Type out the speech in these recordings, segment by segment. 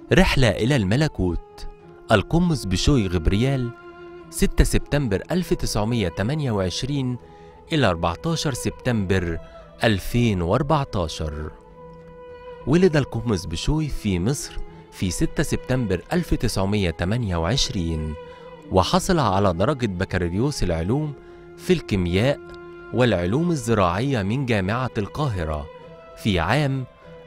رحلة إلى الملكوت القمص بشوي غبريال 6 سبتمبر 1928 إلى 14 سبتمبر 2014 ولد القمص بشوي في مصر في 6 سبتمبر 1928 وحصل على درجة بكالوريوس العلوم في الكيمياء والعلوم الزراعية من جامعة القاهرة في عام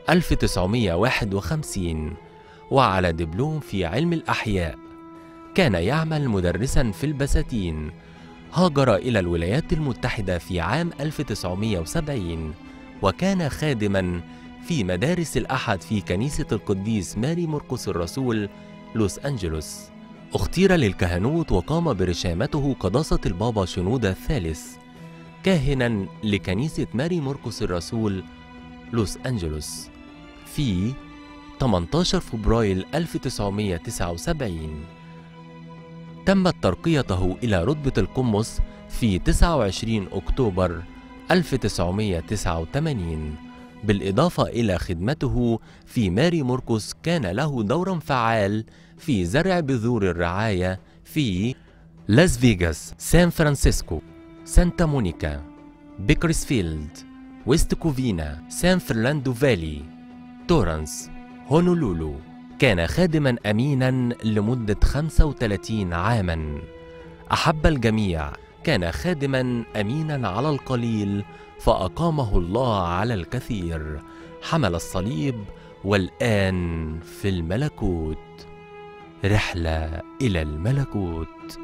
1951 وعلى دبلوم في علم الأحياء كان يعمل مدرسا في البساتين هاجر إلى الولايات المتحدة في عام 1970 وكان خادما في مدارس الأحد في كنيسة القديس ماري مرقس الرسول لوس أنجلوس اختير للكهنوت وقام برشامته قداسة البابا شنودة الثالث كاهنا لكنيسة ماري مرقس الرسول لوس أنجلوس في 18 فبراير 1979 تمت ترقيته إلى رتبة القمص في 29 أكتوبر 1989 بالإضافة إلى خدمته في ماري مرقس كان له دور فعال في زرع بذور الرعاية في لاس فيغاس سان فرانسيسكو سانتا مونيكا بيكرسفيلد ويست كوفينا سان فرناندو فالي تورنس هونولولو كان خادما امينا لمده 35 عاما احب الجميع كان خادما امينا على القليل فاقامه الله على الكثير حمل الصليب والان في الملكوت رحله الى الملكوت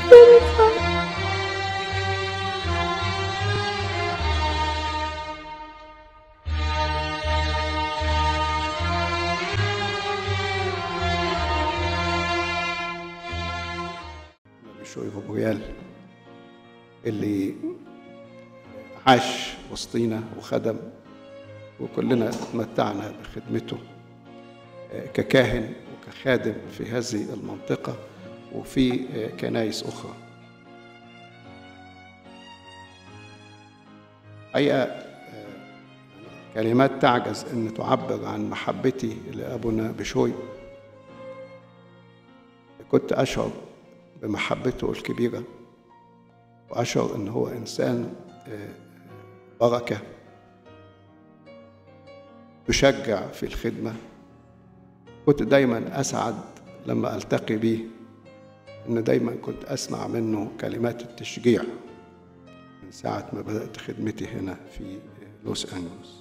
بشوي غبريال اللي عاش وسطينا وخدم وكلنا اتمتعنا بخدمته ككاهن وكخادم في هذه المنطقة وفي كنايس أخرى حقيقة كلمات تعجز أن تعبر عن محبتي لأبونا بشوي كنت أشعر بمحبته الكبيرة وأشعر أن هو إنسان بركة يشجع في الخدمة كنت دايما أسعد لما ألتقي بيه إن دايما كنت أسمع منه كلمات التشجيع من ساعة ما بدأت خدمتي هنا في لوس أنجلوس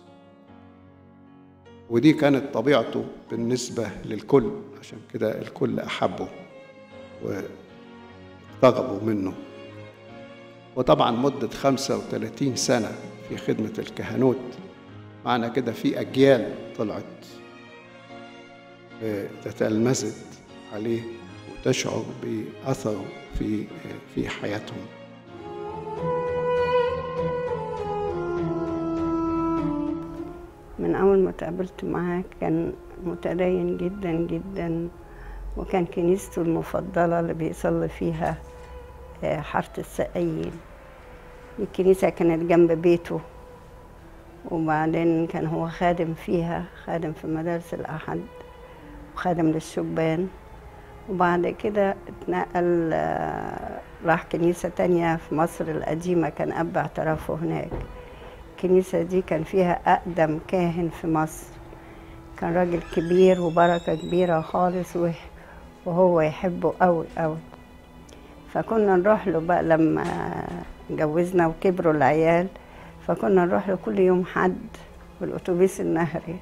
ودي كانت طبيعته بالنسبة للكل عشان كده الكل أحبه واقتربوا منه وطبعا مدة 35 سنة في خدمة الكهنوت معنى كده في أجيال طلعت تتلمذت عليه وتشعر بأثره في في حياتهم من أول ما تقابلت معاه كان متدين جدا جدا وكان كنيسته المفضلة اللي بيصلي فيها حارة السقايين الكنيسة كانت جنب بيته وبعدين كان هو خادم فيها خادم في مدارس الأحد وخادم للشبان وبعد كده اتنقل راح كنيسة تانية في مصر القديمة كان أب اعترافه هناك الكنيسة دي كان فيها أقدم كاهن في مصر كان راجل كبير وبركة كبيرة خالص وهو يحبه قوي قوي فكنا نروح له بقى لما اتجوزنا وكبروا العيال فكنا نروح له كل يوم حد بالأتوبيس النهري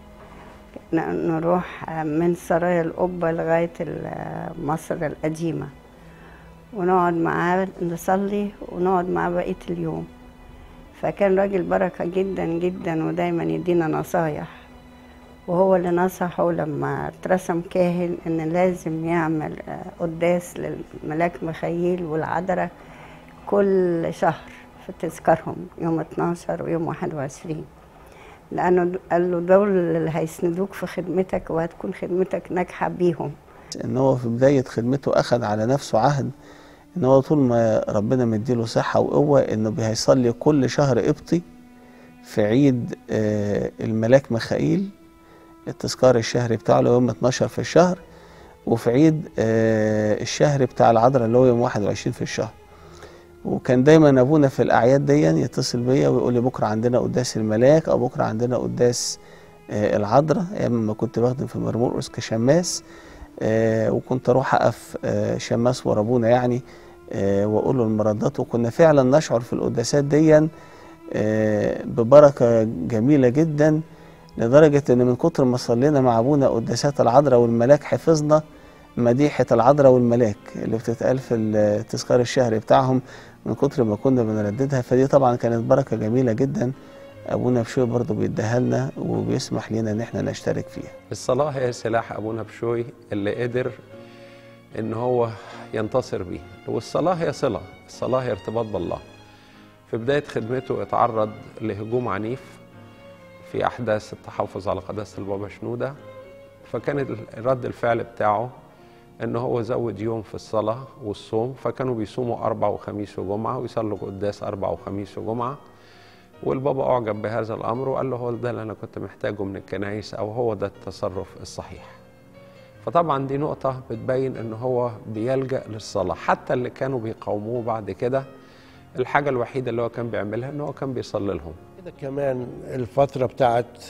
نروح من سرايا القبة لغاية مصر القديمة ونقعد معاه نصلي ونقعد معاه بقية اليوم فكان راجل بركة جدا جدا ودايما يدينا نصايح وهو اللي نصحه لما اترسم كاهن ان لازم يعمل قداس للملاك مخيل والعذراء كل شهر في تذكارهم يوم 12 ويوم 21 لانه قال له دول اللي هيسندوك في خدمتك وهتكون خدمتك ناجحه بيهم ان هو في بدايه خدمته اخذ على نفسه عهد ان هو طول ما ربنا مديله صحه وقوه انه هيصلي كل شهر قبطي في عيد الملاك ميخائيل التذكار الشهري بتاعه اللي هو يوم 12 في الشهر وفي عيد الشهر بتاع العذراء اللي هو يوم 21 في الشهر وكان دايما ابونا في الاعياد دي يتصل بيا ويقول لي بكره عندنا قداس الملاك او بكره عندنا قداس العذراء ايام ما كنت بخدم في مرمورقس كشماس وكنت اروح اقف شماس ورا ابونا يعني واقول له المردات وكنا فعلا نشعر في القداسات دي ببركه جميله جدا لدرجه ان من كتر ما صلينا مع ابونا قداسات العذراء والملاك حفظنا مديحه العذراء والملاك اللي بتتقال في التذكار الشهري بتاعهم من كتر ما كنا بنرددها فدي طبعا كانت بركه جميله جدا ابونا بشوي برضه بيديها لنا وبيسمح لنا ان احنا نشترك فيها الصلاه هي سلاح ابونا بشوي اللي قدر ان هو ينتصر بيه والصلاه هي صله الصلاه هي ارتباط بالله في بدايه خدمته اتعرض لهجوم عنيف في احداث التحفظ على قداسه البابا شنوده فكان رد الفعل بتاعه ان هو زود يوم في الصلاه والصوم فكانوا بيصوموا اربع وخميس وجمعه ويصلوا قداس اربع وخميس وجمعه والبابا اعجب بهذا الامر وقال له هو ده اللي انا كنت محتاجه من الكنايس او هو ده التصرف الصحيح فطبعا دي نقطه بتبين ان هو بيلجا للصلاه حتى اللي كانوا بيقاوموه بعد كده الحاجه الوحيده اللي هو كان بيعملها ان هو كان بيصلي لهم كده كمان الفتره بتاعت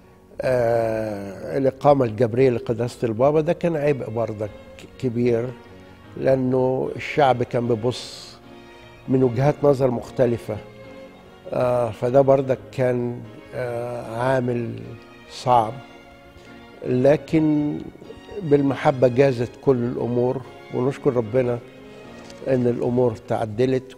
آه الإقامة الجبرية لقداسة البابا ده كان عبء برضك كبير لأنه الشعب كان بيبص من وجهات نظر مختلفة آه فده برضك كان آه عامل صعب لكن بالمحبة جازت كل الأمور ونشكر ربنا ان الامور تعدلت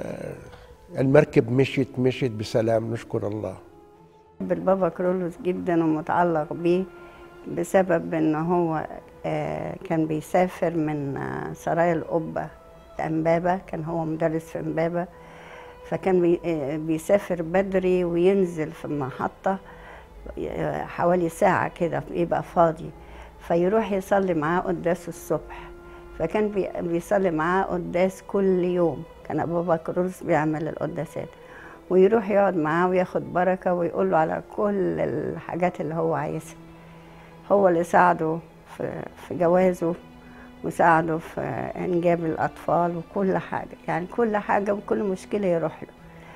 والمركب مشيت مشيت بسلام نشكر الله بحب البابا كرولوس جدا ومتعلق بيه بسبب ان هو آه، كان بيسافر من آه، سرايا القبة لأمبابة كان هو مدرس في أمبابة فكان بي- آه، بيسافر بدري وينزل في المحطة آه، حوالي ساعة كده يبقى فاضي فيروح يصلي معاه قداس الصبح فكان بي- بيصلي معاه قداس كل يوم كان بابا كرولوس بيعمل القداسات ويروح يقعد معاه وياخد بركة ويقول له على كل الحاجات اللي هو عايزها هو اللي ساعده في, في جوازه وساعده في إنجاب الأطفال وكل حاجة يعني كل حاجة وكل مشكلة يروح له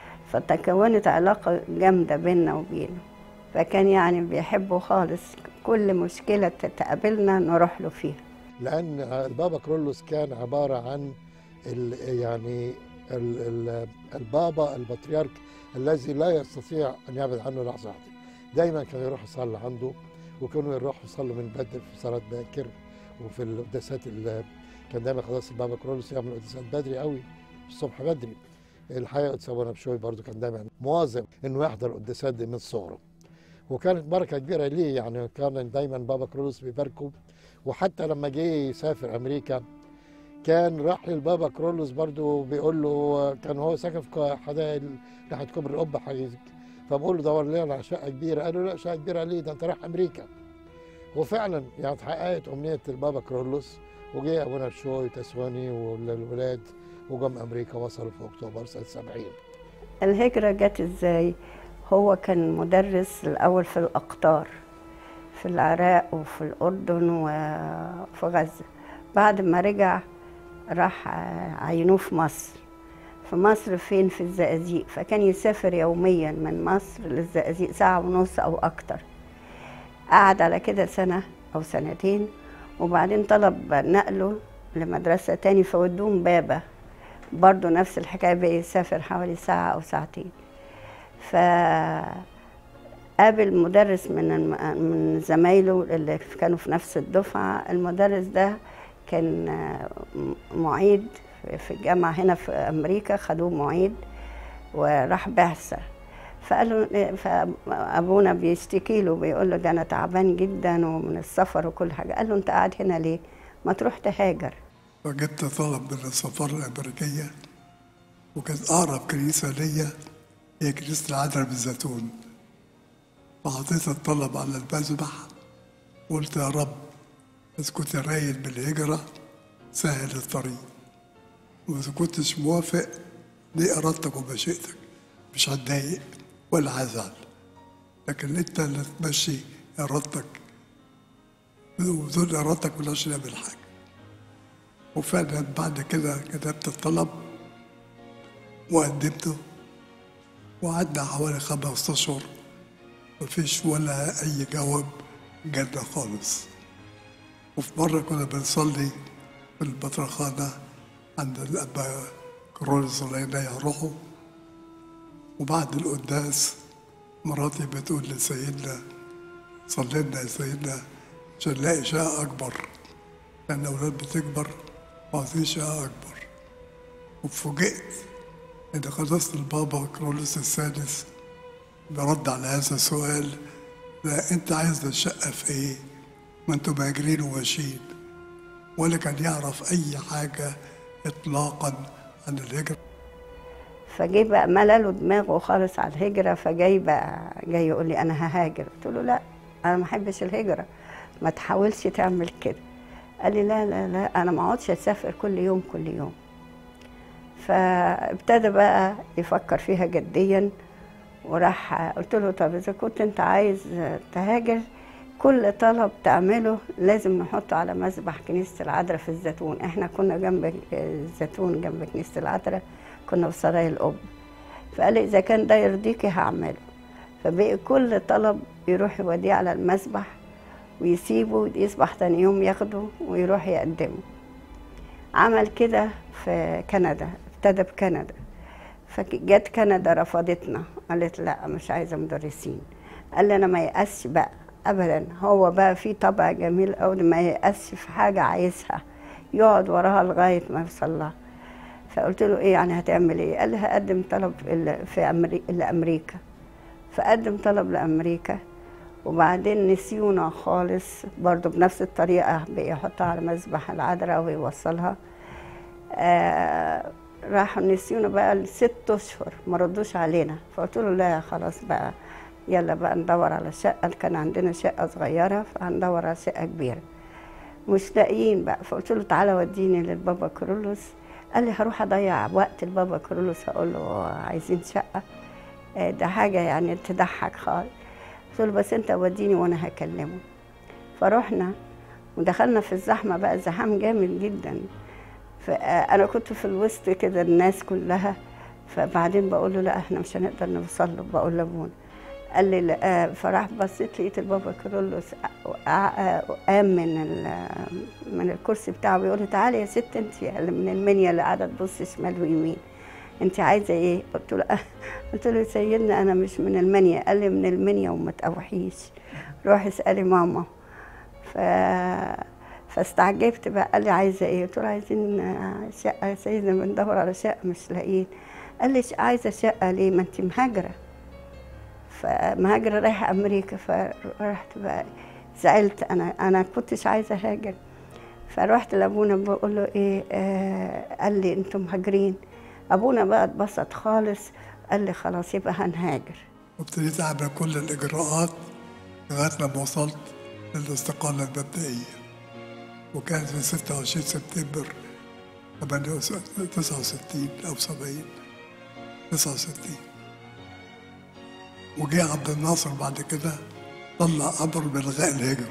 فتكونت علاقة جامدة بيننا وبينه فكان يعني بيحبه خالص كل مشكلة تقابلنا نروح له فيها لان البابا كرولوس كان عباره عن ال يعني ال ال البابا البطريرك الذي لا يستطيع ان يبعد عنه لحظه واحده دايما كان يروح يصلي عنده وكانوا يروحوا يصلوا من بدري في صلاه باكر وفي القداسات ال- كان دايما خلاص البابا كرولوس يعمل قداسات بدري قوي الصبح بدري الحقيقه قدس ابونا بشوي برضو كان دايما مواظب انه يحضر القداسات دي من صغره وكانت بركه كبيره ليه يعني كان دايما بابا كرولوس بيباركه وحتى لما جه يسافر امريكا كان راح للبابا كرولوس برضو بيقول له كان هو ساكن في حدائق ناحيه كوبري القبه حاجه فبقول له دور لي على شقه كبيره قال له لا شقه كبيره ليه ده انت رايح امريكا وفعلا يعني اتحققت امنيه البابا كرولوس وجه ابونا شوي تسواني والولاد وجم امريكا وصلوا في اكتوبر سنه 70 الهجرة جت ازاي هو كان مدرس الأول في الأقطار في العراق وفي الأردن وفي غزة بعد ما رجع راح عينوه في مصر في مصر فين في الزقازيق فكان يسافر يوميا من مصر للزقازيق ساعة ونص أو أكتر قعد على كده سنة أو سنتين وبعدين طلب نقله لمدرسة تاني فودوه امبابة برضه نفس الحكاية بقى يسافر حوالي ساعة أو ساعتين ف قابل مدرس من الم- من زمايله اللي كانوا في نفس الدفعة المدرس ده كان آه، م- معيد في الجامعة هنا في أمريكا خدوه معيد وراح بعثة فقال له فأبونا بيشتكي له بيقول له ده أنا تعبان جدا ومن السفر وكل حاجة قال له أنت قاعد هنا ليه؟ ما تروح تهاجر وجدت طلب من السفارة الأمريكية وكانت أقرب كنيسة ليا هي كنيسة العذراء بالزيتون فحطيت الطلب على المذبح وقلت يا رب إذا كنت رايد بالهجرة سهل الطريق وإذا كنتش موافق دي إرادتك ومشيئتك مش هتضايق ولا هزعل لكن أنت اللي تمشي إرادتك وبدون إرادتك ملهاش نعمل حاجة وفعلا بعد كده كتبت الطلب وقدمته وقعدنا حوالي خمس أشهر مفيش ولا أي جواب جالنا خالص وفي مرة كنا بنصلي في البطرخانة عند الأبا كرولس الله ينيح روحه وبعد القداس مراتي بتقول لسيدنا صلي لنا يا سيدنا عشان نلاقي شقة أكبر لأن الأولاد بتكبر وعايزين شقة أكبر وفوجئت إن قداسة البابا كرولوس السادس برد على هذا السؤال لا أنت عايز الشقة في إيه؟ ما أنتوا مهاجرين وماشيين ولا كان يعرف أي حاجة إطلاقا عن الهجرة فجه بقى ملله دماغه خالص على الهجرة فجاي بقى جاي يقول لي أنا ههاجر قلت له لا أنا ما أحبش الهجرة ما تحاولش تعمل كده قال لي لا لا لا أنا ما اقعدش أسافر كل يوم كل يوم فابتدى بقى يفكر فيها جديا وراح قلت له طب إذا كنت أنت عايز تهاجر كل طلب تعمله لازم نحطه على مسبح كنيسة العذراء في الزيتون احنا كنا جنب الزيتون جنب كنيسة العذراء كنا في سراي الأب فقال لي إذا كان ده يرضيكي هعمله فبقي كل طلب يروح يوديه على المسبح ويسيبه يصبح تاني يوم ياخده ويروح يقدمه عمل كده في كندا ابتدى بكندا فجت كندا رفضتنا قالت لا مش عايزه مدرسين قال لي انا ما يأسش بقى ابدا هو بقى في طبع جميل قوي ما يأسش في حاجه عايزها يقعد وراها لغايه ما يوصل لها فقلت له ايه يعني هتعمل ايه قال لي هقدم طلب ال- في أمري... لامريكا فقدم طلب لامريكا وبعدين نسيونا خالص برضو بنفس الطريقة بيحطها على مذبح العذراء ويوصلها آه راحوا نسيونا بقى لست اشهر ما ردوش علينا فقلت له لا خلاص بقى يلا بقى ندور على شقه كان عندنا شقه صغيره فهندور على شقه كبيره مش لاقيين بقى فقلت له تعالى وديني للبابا كرولوس قال لي هروح اضيع وقت البابا كرولوس هقول له عايزين شقه آه، ده حاجه يعني تضحك خالص قلت له بس انت وديني وانا هكلمه فروحنا ودخلنا في الزحمه بقى زحام جامد جدا فانا كنت في الوسط كده الناس كلها فبعدين بقول له لا احنا مش هنقدر نوصل له بقول لابونا قال لي لا فراح بصيت لقيت البابا كارلوس قام من ال- من الكرسي بتاعه بيقول لي تعالي يا ست انت اللي من المنيا اللي قاعده تبص شمال ويمين انت عايزه ايه قلت له قلت له يا سيدنا انا مش من المنيا قال لي من المنيا وما تقوحيش روحي اسالي ماما ف فاستعجبت بقى قال لي عايزه ايه قلت له عايزين شقه يا سيدنا بندور على شقه مش لاقيين قال لي عايزه شقه ليه ما انت مهاجره فمهاجره رايحه امريكا فرحت بقى زعلت انا انا كنتش عايزه اهاجر فرحت لابونا بقول له ايه آه قال لي انتم مهاجرين ابونا بقى اتبسط خالص قال لي خلاص يبقى هنهاجر وابتديت أعمل كل الإجراءات لغاية لما وصلت للاستقالة المبدئية وكانت في 26 سبتمبر 69 أو 70 69 وجه عبد الناصر بعد كده طلع أمر بإلغاء الهجرة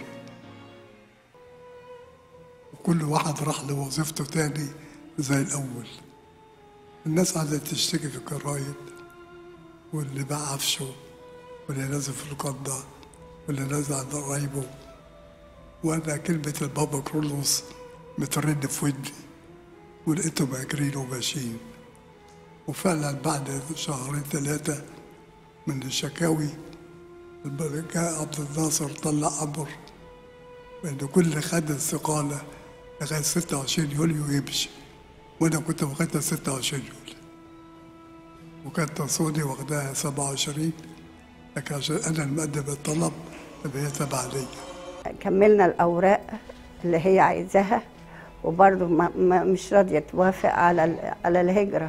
وكل واحد راح لوظيفته تاني زي الأول الناس قعدت تشتكي في الجرايد واللي باع عفشه واللي نازل في القبضة واللي نازل عند قرايبه وأنا كلمة البابا كرولوس مترن في ودني ولقيتهم ماجرين وماشيين وفعلا بعد شهرين ثلاثة من الشكاوي جاء عبد الناصر طلع أمر بأن كل خد استقالة لغاية 26 يوليو يمشي وأنا كنت واخدها 26 يوليو وكانت تصوني واخداها 27 لكن عشان أنا المقدم الطلب تبقى هي تبع ليا كملنا الأوراق اللي هي عايزاها وبرضه ما ما مش راضية توافق على ال- على الهجرة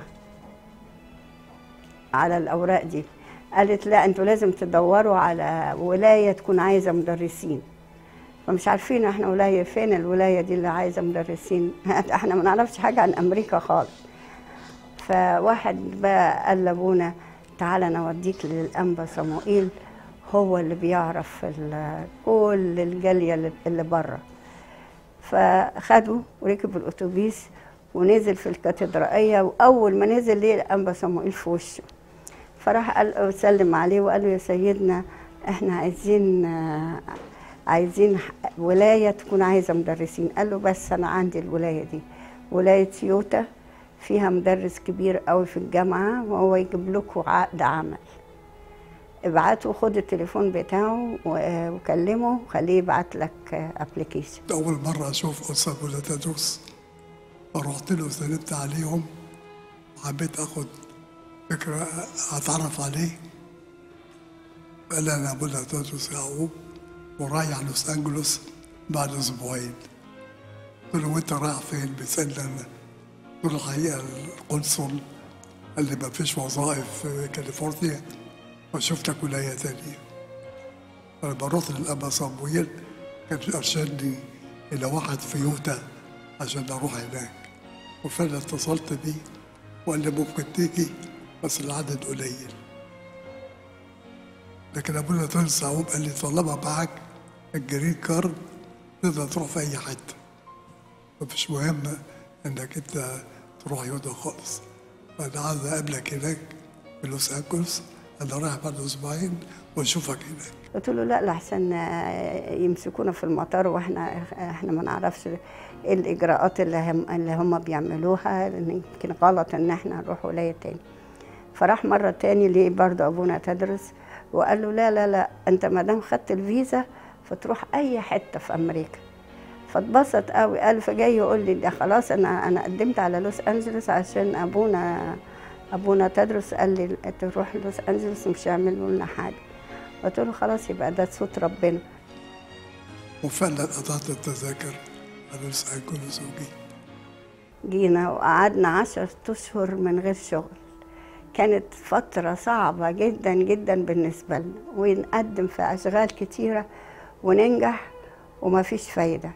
على الأوراق دي قالت لا انتوا لازم تدوروا على ولاية تكون عايزة مدرسين فمش عارفين احنا ولاية فين الولاية دي اللي عايزة مدرسين احنا ما نعرفش حاجة عن أمريكا خالص فواحد بقى قال لابونا تعالى انا اوديك للانبا صموئيل هو اللي بيعرف ال- كل الجاليه اللي- اللي بره فخده وركب الاتوبيس ونزل في الكاتدرائيه واول ما نزل ليه الانبا صموئيل في وشه فراح قال سلم عليه وقال له يا سيدنا احنا عايزين آه، عايزين ح- ولايه تكون عايزه مدرسين قال له بس انا عندي الولايه دي ولايه يوتا فيها مدرس كبير قوي في الجامعه وهو يجيب لكم عقد عمل ابعتوا خد التليفون بتاعه و- وكلمه وخليه يبعت لك ابلكيشن أول مرة أشوف أستاذ بولاتادوس فرحت له وسلمت عليهم وحبيت آخد فكرة أتعرف عليه قال لي أنا بولاتادوس يعقوب ورايح لوس أنجلوس بعد أسبوعين قلت له وأنت رايح فين؟ بيسألني أنا قلت له الحقيقة القنصل قال لي ما فيش وظائف في كاليفورنيا وشفتك ولاية تانية فلما رحت للأبا صمويل كان أرشدني إلى واحد في يوتا عشان أروح هناك وفعلا اتصلت بيه وقال لي ممكن تيجي بس العدد قليل لكن أبونا تونس يعقوب قال لي طالما معاك الجرين كارد تقدر تروح في أي حتة مفيش مهم إنك أنت تروح يوتا خالص فأنا عايز أقابلك هناك في لوس أنجلوس أنا رايح بعد أسبوعين وأشوفك هناك قلت له لا لحسن يمسكونا في المطار واحنا احنا ما نعرفش ايه الاجراءات اللي هم اللي هم بيعملوها لان يمكن غلط ان احنا نروح ولايه تاني فراح مره تاني ليه برضه ابونا تدرس وقال له لا لا لا انت ما دام خدت الفيزا فتروح اي حته في امريكا فاتبسط قوي قال فجاي يقول لي ده خلاص انا انا قدمت على لوس انجلوس عشان ابونا ابونا تدرس قال لي تروح لوس انجلوس مش هيعملوا لنا حاجه قلت له خلاص يبقى ده صوت ربنا وفعلا قطعت التذاكر على لوس انجلوس وجيت جينا وقعدنا عشر أشهر من غير شغل كانت فترة صعبة جدا جدا بالنسبة لنا ونقدم في أشغال كتيرة وننجح وما فيش فايدة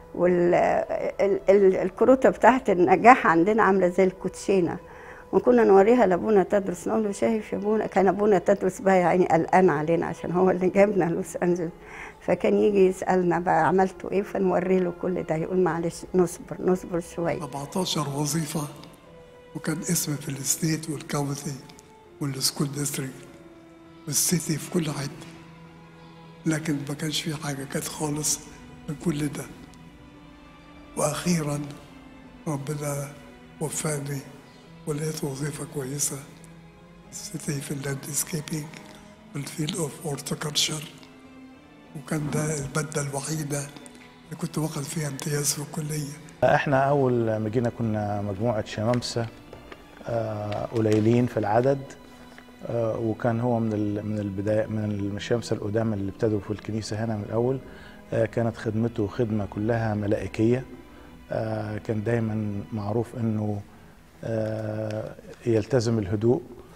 والكروتة بتاعت النجاح عندنا عاملة زي الكوتشينة وكنا نوريها لابونا تدرس نقول له شايف يا ابونا كان ابونا تدرس بقى يعني قلقان علينا عشان هو اللي جابنا لوس انجلوس فكان يجي يسالنا بقى عملتوا ايه فنوري له كل ده يقول معلش نصبر نصبر شويه 14 وظيفة وكان اسمي في الستيت والكاونتي والسكول ديستريكت والسيتي في كل حتة لكن ما كانش في حاجة كانت خالص من كل ده وأخيرا ربنا وفاني ولقيت وظيفة كويسة السيتي في اللاندسكيبينج والفيلد اوف هورتيكلتشر وكان ده المادة الوحيدة اللي كنت واخد فيها امتياز في الكلية احنا اول ما جينا كنا مجموعه شمامسه آه، قليلين في العدد آه، وكان هو من ال- من البدايه من الشمسه القدامى اللي ابتدوا في الكنيسه هنا من الاول آه، كانت خدمته خدمه كلها ملائكيه آه، كان دايما معروف انه آه، يلتزم الهدوء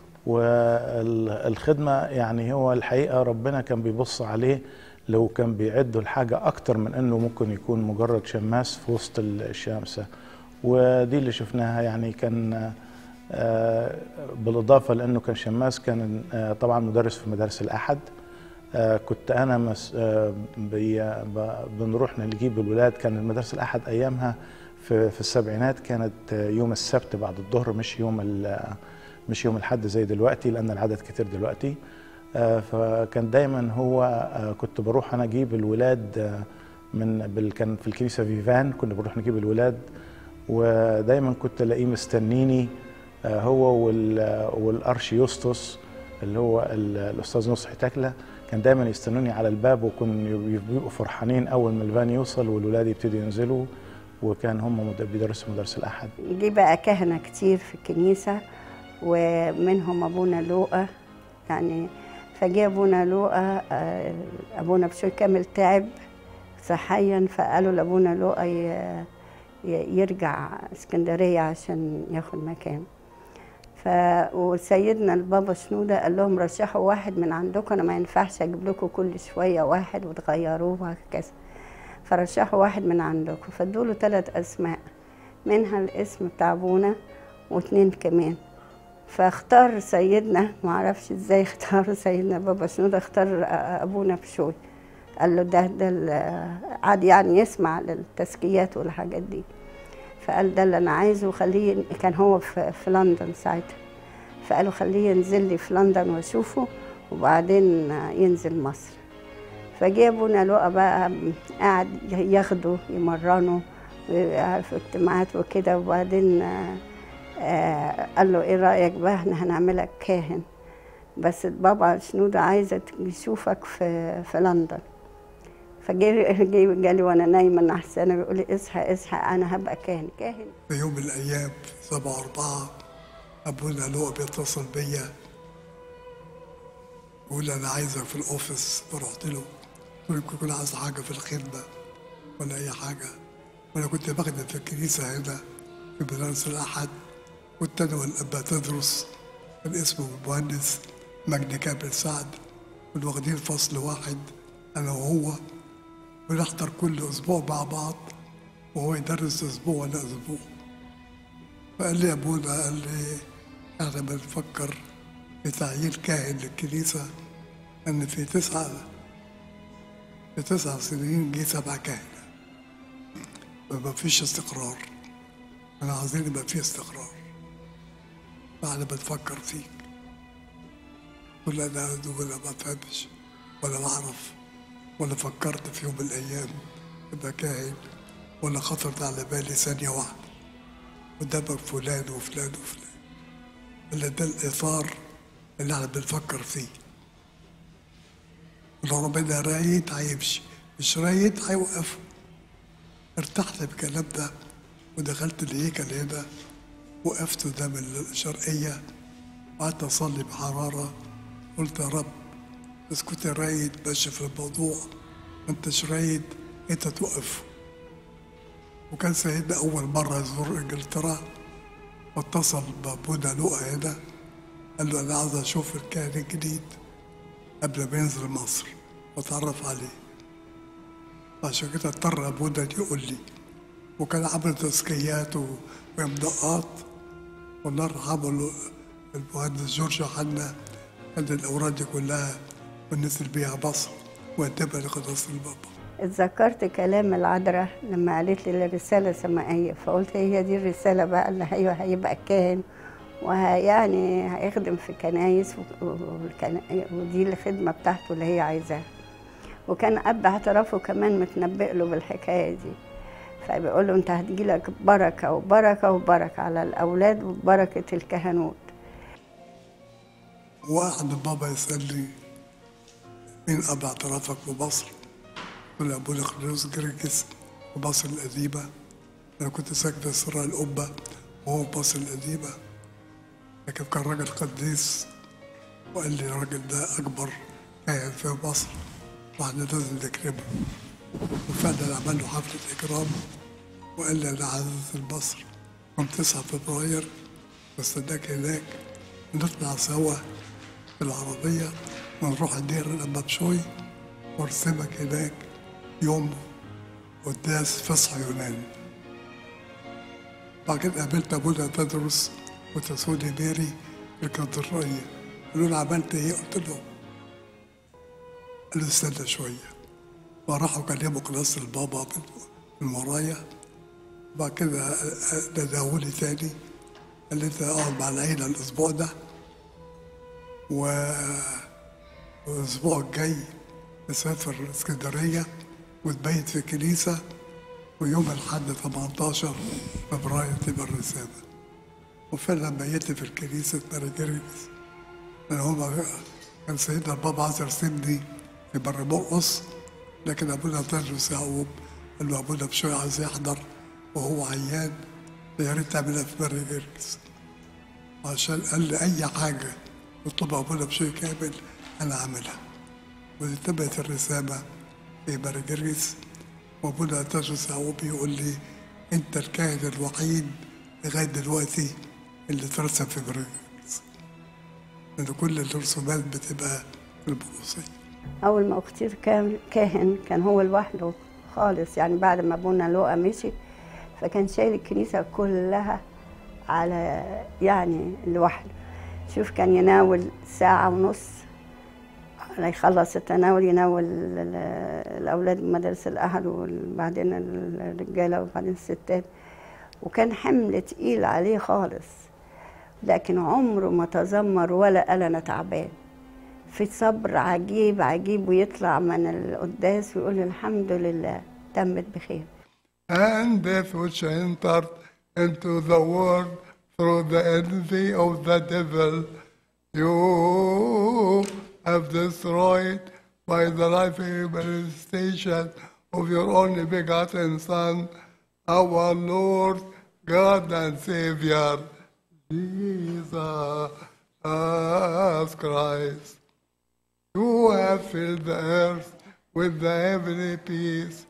والخدمه يعني هو الحقيقه ربنا كان بيبص عليه لو كان بيعدوا الحاجة أكتر من أنه ممكن يكون مجرد شماس في وسط الشمسة ودي اللي شفناها يعني كان آه، بالإضافة لأنه كان شماس كان آه، طبعا مدرس في مدارس الأحد آه، كنت أنا مس آه، بي- ب- بنروح نجيب الولاد كان المدارس الأحد أيامها في, في السبعينات كانت آه، يوم السبت بعد الظهر مش يوم ال- مش يوم الحد زي دلوقتي لأن العدد كتير دلوقتي آه، فكان دايما هو آه، كنت بروح انا اجيب الولاد آه، من بال كان في الكنيسه فيفان كنا بنروح نجيب الولاد ودايما كنت الاقيه مستنيني آه، هو وال- والارش يوستوس اللي هو ال- الاستاذ نصحي تكله كان دايما يستنوني على الباب وكانوا بيبقوا فرحانين اول ما الفان يوصل والولاد يبتدوا ينزلوا وكان هم مد- بيدرسوا مدرس الاحد جه بقى كهنة كتير في الكنيسة ومنهم أبونا لوقا يعني فجه أبونا لوقا آه، أبونا بشوي كامل تعب صحيا فقالوا لأبونا لوقا ي- ي- يرجع اسكندرية عشان ياخد مكان ف وسيدنا البابا شنودة قال لهم رشحوا واحد من عندكم أنا ما ينفعش أجيب لكم كل شوية واحد وتغيروه وهكذا فرشحوا واحد من عندكم فادوا له ثلاث أسماء منها الاسم بتاع ابونا واتنين كمان فاختار سيدنا معرفش ازاي اختار سيدنا بابا شنودة اختار ابونا بشوي قال له ده ده ال- عاد يعني يسمع للتزكيات والحاجات دي فقال ده اللي انا عايزه خليه كان هو في, في لندن ساعتها فقالوا خليه ينزل لي في لندن واشوفه وبعدين ينزل مصر فجه ابونا لقى بقى قاعد ياخده يمرنه في اجتماعات وكده وبعدين آه، آه، قال له ايه رايك بقى احنا هنعملك كاهن بس بابا شنودة عايزة يشوفك في في لندن فجه جه جالي وانا نايمه نحسانه بيقول لي اصحى اصحى انا هبقى كاهن كاهن في يوم من الأيام في سبعة أربعة أبونا لؤى بيتصل بيا بيقول أنا عايزك في الأوفيس فرحت له قلت له يمكن يكون عايز حاجة في الخدمة ولا أي حاجة وأنا كنت بخدم في الكنيسة هنا في مدارس الأحد كنت أنا والأبا تدرس كان اسمه المهندس مجدي كامل سعد كنا واخدين فصل واحد أنا وهو بنحضر كل أسبوع مع بعض وهو يدرس أسبوع وأنا أسبوع فقال لي أبونا قال لي إحنا بنفكر في تعيين كاهن للكنيسة إن في تسعة في تسع سنين جه سبع كهنة فما فيش استقرار أنا عايزين يبقى في استقرار فإحنا بنفكر فيك قل أنا ولا ما فهمش ولا بعرف ولا فكرت في يوم من الأيام أبقى كاهن ولا خطرت على بالي ثانية واحدة قدامك فلان وفلان وفلان إلا ده الإطار اللي احنا بنفكر فيه لو ربنا رايد هيمشي مش رايد هيوقفه ارتحت بالكلام ده ودخلت الهيكل هنا وقفت قدام الشرقية وقعدت أصلي بحرارة قلت يا رب بس كنت رايد ماشي في الموضوع ما انتش رايد انت توقف وكان سيدنا أول مرة يزور إنجلترا واتصل بأبونا لؤى هنا قال له أنا عاوز أشوف الكاهن الجديد قبل ما ينزل مصر وأتعرف عليه عشان كده اضطر أبونا يقول لي وكان عامل تزكيات و- وإمضاءات والله يرحمه المهندس جورج حنا خد الأوراق دي كلها ونزل بيها مصر وقدمها لقداسة البابا اتذكرت كلام العذراء لما قالت لي الرسالة سمائية فقلت هي دي الرسالة بقى اللي هي هيبقى كاهن ويعني هيخدم في كنايس و- والكنا- ودي الخدمة بتاعته اللي هي عايزاها وكان أب اعترافه كمان متنبئ له بالحكاية دي فبيقول له أنت هتجيلك بركة وبركة وبركة على الأولاد وبركة الكهنوت واحد البابا يسألني مين أب اعترافك بمصر؟ قلت له أبونا خليلوس جرجس في مصر القديمة أنا كنت ساكن في سراء القبة وهو في مصر القديمة لكن كان راجل قديس وقال لي الراجل ده أكبر كاهن في مصر واحنا لازم نكرمه وفعلا عمل له حفلة إكرام وقال لي أنا عزيز مصر يوم 9 فبراير بستناك هناك نطلع سوا في العربية ونروح الدير لما بشوي وارسمك هناك يوم قداس فصح يونان بعد كده قابلت أبونا تدرس وتسوني ميري في الكاتدرائية قالوا لي عملت إيه؟ قلت لهم قال لي استنى شوية فراحوا كلموا قداسة البابا من- من ورايا بعد كده نداولي تاني قال لي انت اقعد مع العيلة الأسبوع ده و... والأسبوع الجاي تسافر اسكندرية وتبيت في الكنيسة ويوم الأحد 18 فبراير تبقى الرسالة وفعلا بيت في الكنيسة ماري جرجس لأن هما كان سيدنا البابا عايز يرسمني في بر مرقص لكن أبونا تدرس يعقوب قال له أبونا بشوية عايز يحضر وهو عيان يا ريت تعملها في ماري جرجس عشان قال لي أي حاجة يطلبها أبونا بشوية كامل أنا أعملها ودي تمت الرسالة في ماري جرجس وابونا تدرس يعقوب يقول لي أنت الكاهن الوحيد لغاية دلوقتي اللي اترسم في ماري جرجس لأن كل الرسومات بتبقى في البروسية أول ما اختير كان كاهن كان هو لوحده خالص يعني بعد ما أبونا لوقا مشي فكان شايل الكنيسة كلها على يعني لوحده شوف كان يناول ساعة ونص على يخلص التناول يناول ال- ال- الأولاد مدارس الأهل وبعدين الرجالة وبعدين الستات وكان حمل تقيل عليه خالص لكن عمره ما تذمر ولا قال أنا تعبان في صبر عجيب عجيب ويطلع من القداس ويقول الحمد لله تمت بخير and death which entered into the world through the envy of the devil, you have destroyed by the life manifestation of your only begotten Son, our Lord, God and Savior, Jesus Christ. You have filled the earth with the heavenly peace,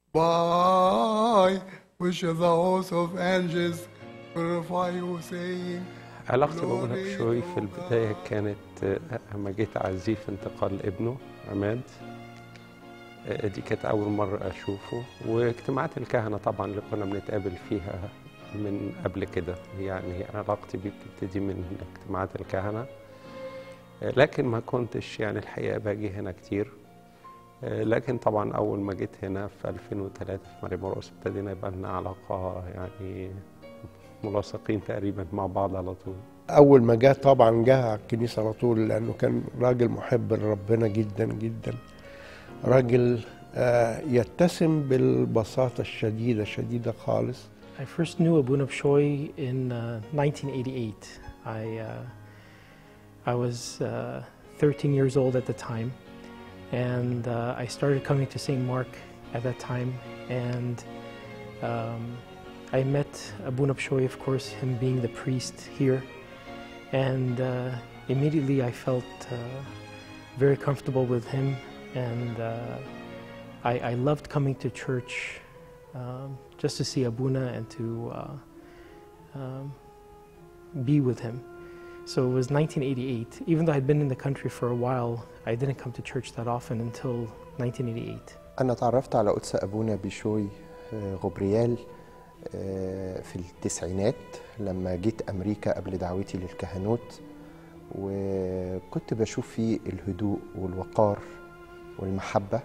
by which the host of angels glorify you, saying, علاقتي بابونا بشوي في البداية كانت آه، لما جيت أعزيه في انتقال ابنه عماد آه، دي كانت أول مرة أشوفه واجتماعات الكهنة طبعا اللي كنا بنتقابل فيها من قبل كده يعني علاقتي بيه بتبتدي من اجتماعات الكهنة آه، لكن ما كنتش يعني الحقيقة باجي هنا كتير آه، لكن طبعا أول ما جيت هنا في 2003 في ماري مرقس ابتدينا يبقى لنا علاقة يعني ملاصقين تقريبا مع بعض على طول اول ما جه طبعا جه على الكنيسه على طول لانه كان راجل محب لربنا جدا جدا راجل آه، يتسم بالبساطه الشديده شديده خالص I first knew Abuna Pshoy in uh, 1988. I, uh, I was uh, 13 years old at the time, and uh, I started coming to St. Mark at that time. And Um, I met Abuna Pshoy, of course, him being the priest here, and uh, immediately I felt uh, very comfortable with him, and uh, I, I loved coming to church um, just to see Abuna and to uh, um, be with him. So it was 1988. Even though I'd been in the country for a while, I didn't come to church that often until 1988. أنا تعرفت على قدس أبونا بشوي آه، غبريال آه، في التسعينات لما جيت أمريكا قبل دعوتي للكهنوت وكنت بشوف فيه الهدوء والوقار والمحبة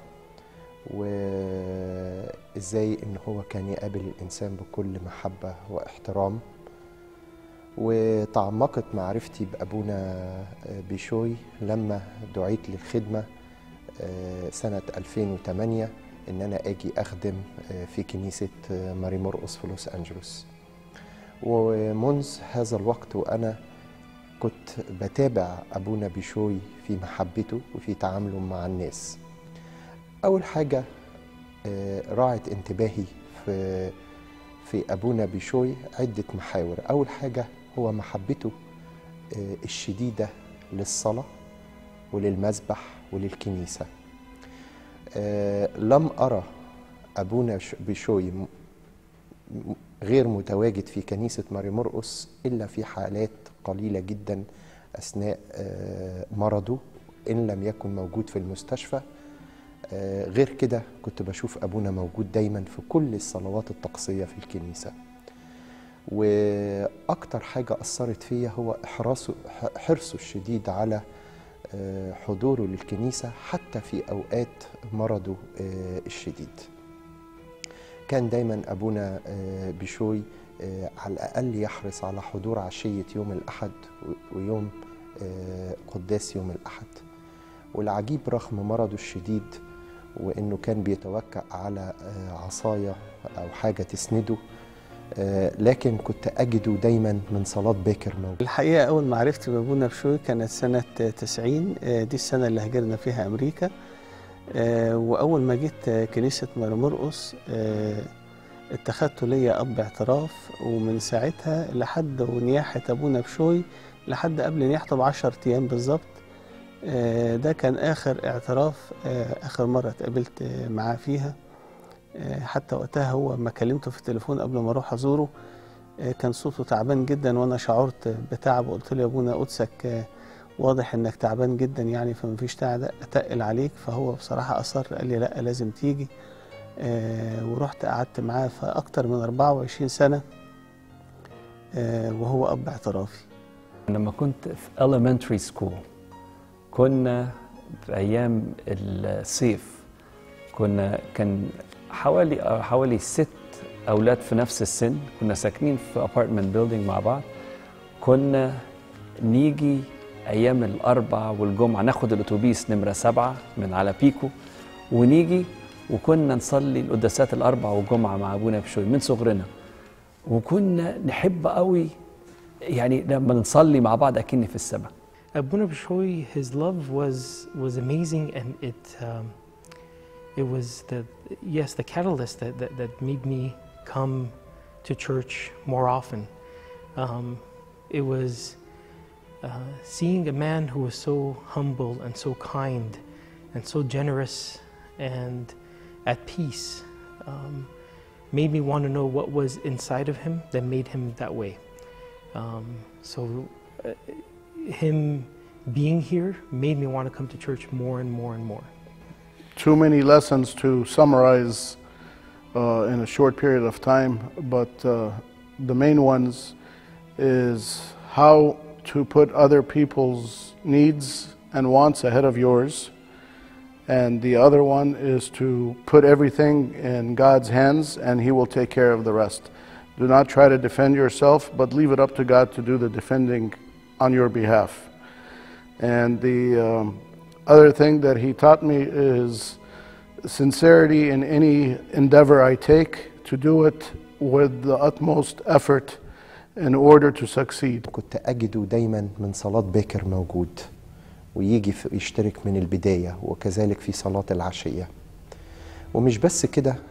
وإزاي إن هو كان يقابل الإنسان بكل محبة واحترام وتعمقت معرفتي بأبونا آه، بشوي لما دعيت للخدمة آه، سنة 2008 إن أنا أجي أخدم آه، في كنيسة آه، ماري مرقس في لوس أنجلوس ومنذ هذا الوقت وأنا كنت بتابع أبونا بشوي في محبته وفي تعامله مع الناس أول حاجة آه، راعت انتباهي في في أبونا بشوي عدة محاور أول حاجة هو محبته آه، الشديدة للصلاة وللمذبح وللكنيسة آه، لم أرى أبونا ش- بشوي م- م- غير متواجد في كنيسة ماري مرقس إلا في حالات قليلة جدا أثناء آه، مرضه إن لم يكن موجود في المستشفى آه، غير كده كنت بشوف أبونا موجود دايما في كل الصلوات الطقسية في الكنيسة وأكتر حاجة أثرت فيا هو إحراسه ح- حرصه الشديد على آه، حضوره للكنيسة حتى في أوقات مرضه آه، الشديد كان دايما أبونا آه، بشوي آه، على الأقل يحرص على حضور عشية يوم الأحد و- ويوم آه، قداس يوم الأحد والعجيب رغم مرضه الشديد وإنه كان بيتوكأ على آه، عصاية أو حاجة تسنده آه، لكن كنت أجده دايما من صلاة باكر موجود الحقيقة أول ما عرفت بابونا بشوي كانت سنة 90 آه، دي السنة اللي هاجرنا فيها أمريكا آه، وأول ما جيت آه، كنيسة ماري مرقس آه، اتخذته ليا أب اعتراف ومن ساعتها لحد ونياحة أبونا بشوي لحد قبل نياحته بعشر أيام بالظبط آه، ده كان آخر اعتراف آه، آخر مرة اتقابلت آه، معاه فيها آه، حتى وقتها هو ما كلمته في التليفون قبل ما أروح أزوره آه، كان صوته تعبان جدا وانا شعرت بتعب وقلت له يا ابونا قدسك آه، واضح انك تعبان جدا يعني فمفيش داعي اتقل عليك فهو بصراحه اصر قال لي لا لازم تيجي آه، ورحت قعدت معاه في اكتر من 24 سنه آه، وهو اب اعترافي لما كنت في elementary school كنا في أيام الصيف كنا كان حوالي حوالي ست أولاد في نفس السن كنا ساكنين في apartment building مع بعض كنا نيجي أيام الأربع والجمعة ناخد الأتوبيس نمرة سبعة من على بيكو ونيجي وكنا نصلي القداسات الأربع والجمعة مع أبونا بشوي من صغرنا وكنا نحب قوي يعني لما نصلي مع بعض أكني في السماء Abuna Bishoy, his love was was amazing, and it um, it was the yes the catalyst that, that, that made me come to church more often. Um, it was uh, seeing a man who was so humble and so kind and so generous and at peace um, made me want to know what was inside of him that made him that way. Um, so, uh, him being here made me want to come to church more and more and more. too many lessons to summarize uh, in a short period of time, but uh, the main ones is how to put other people's needs and wants ahead of yours. And the other one is to put everything in God's hands and He will take care of the rest. Do not try to defend yourself, but leave it up to God to do the defending on your behalf. And the um, other thing that he taught me is sincerity in any endeavor I take, to do it with the utmost effort in order to succeed. كنت أجده دايما من صلاة باكر موجود ويجي في يشترك من البداية وكذلك في صلاة العشية ومش بس كده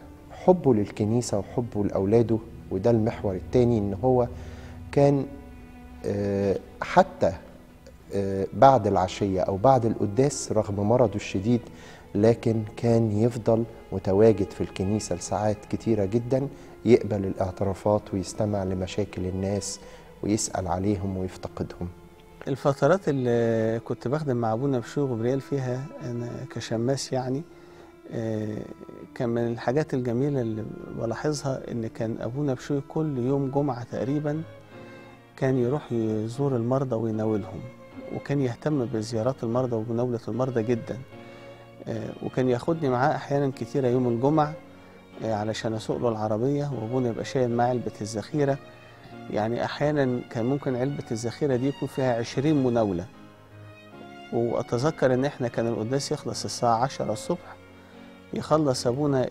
حبه للكنيسة وحبه لأولاده وده المحور التاني إن هو كان آه، حتى آه، بعد العشية أو بعد القداس رغم مرضه الشديد لكن كان يفضل متواجد في الكنيسة لساعات كتيرة جدا يقبل الاعترافات ويستمع لمشاكل الناس ويسأل عليهم ويفتقدهم الفترات اللي كنت بخدم مع ابونا بشوي غبريال فيها انا كشماس يعني آه، كان من الحاجات الجميله اللي بلاحظها ان كان ابونا بشوي كل يوم جمعه تقريبا كان يروح يزور المرضى ويناولهم وكان يهتم بزيارات المرضى ومناوله المرضى جدا آه، وكان ياخدني معاه احيانا كتيره يوم الجمعه آه، علشان اسوق له العربيه وابونا يبقى شايل معاه علبه الذخيره يعني احيانا كان ممكن علبه الذخيره دي يكون فيها 20 مناوله واتذكر ان احنا كان القداس يخلص الساعه 10 الصبح يخلص ابونا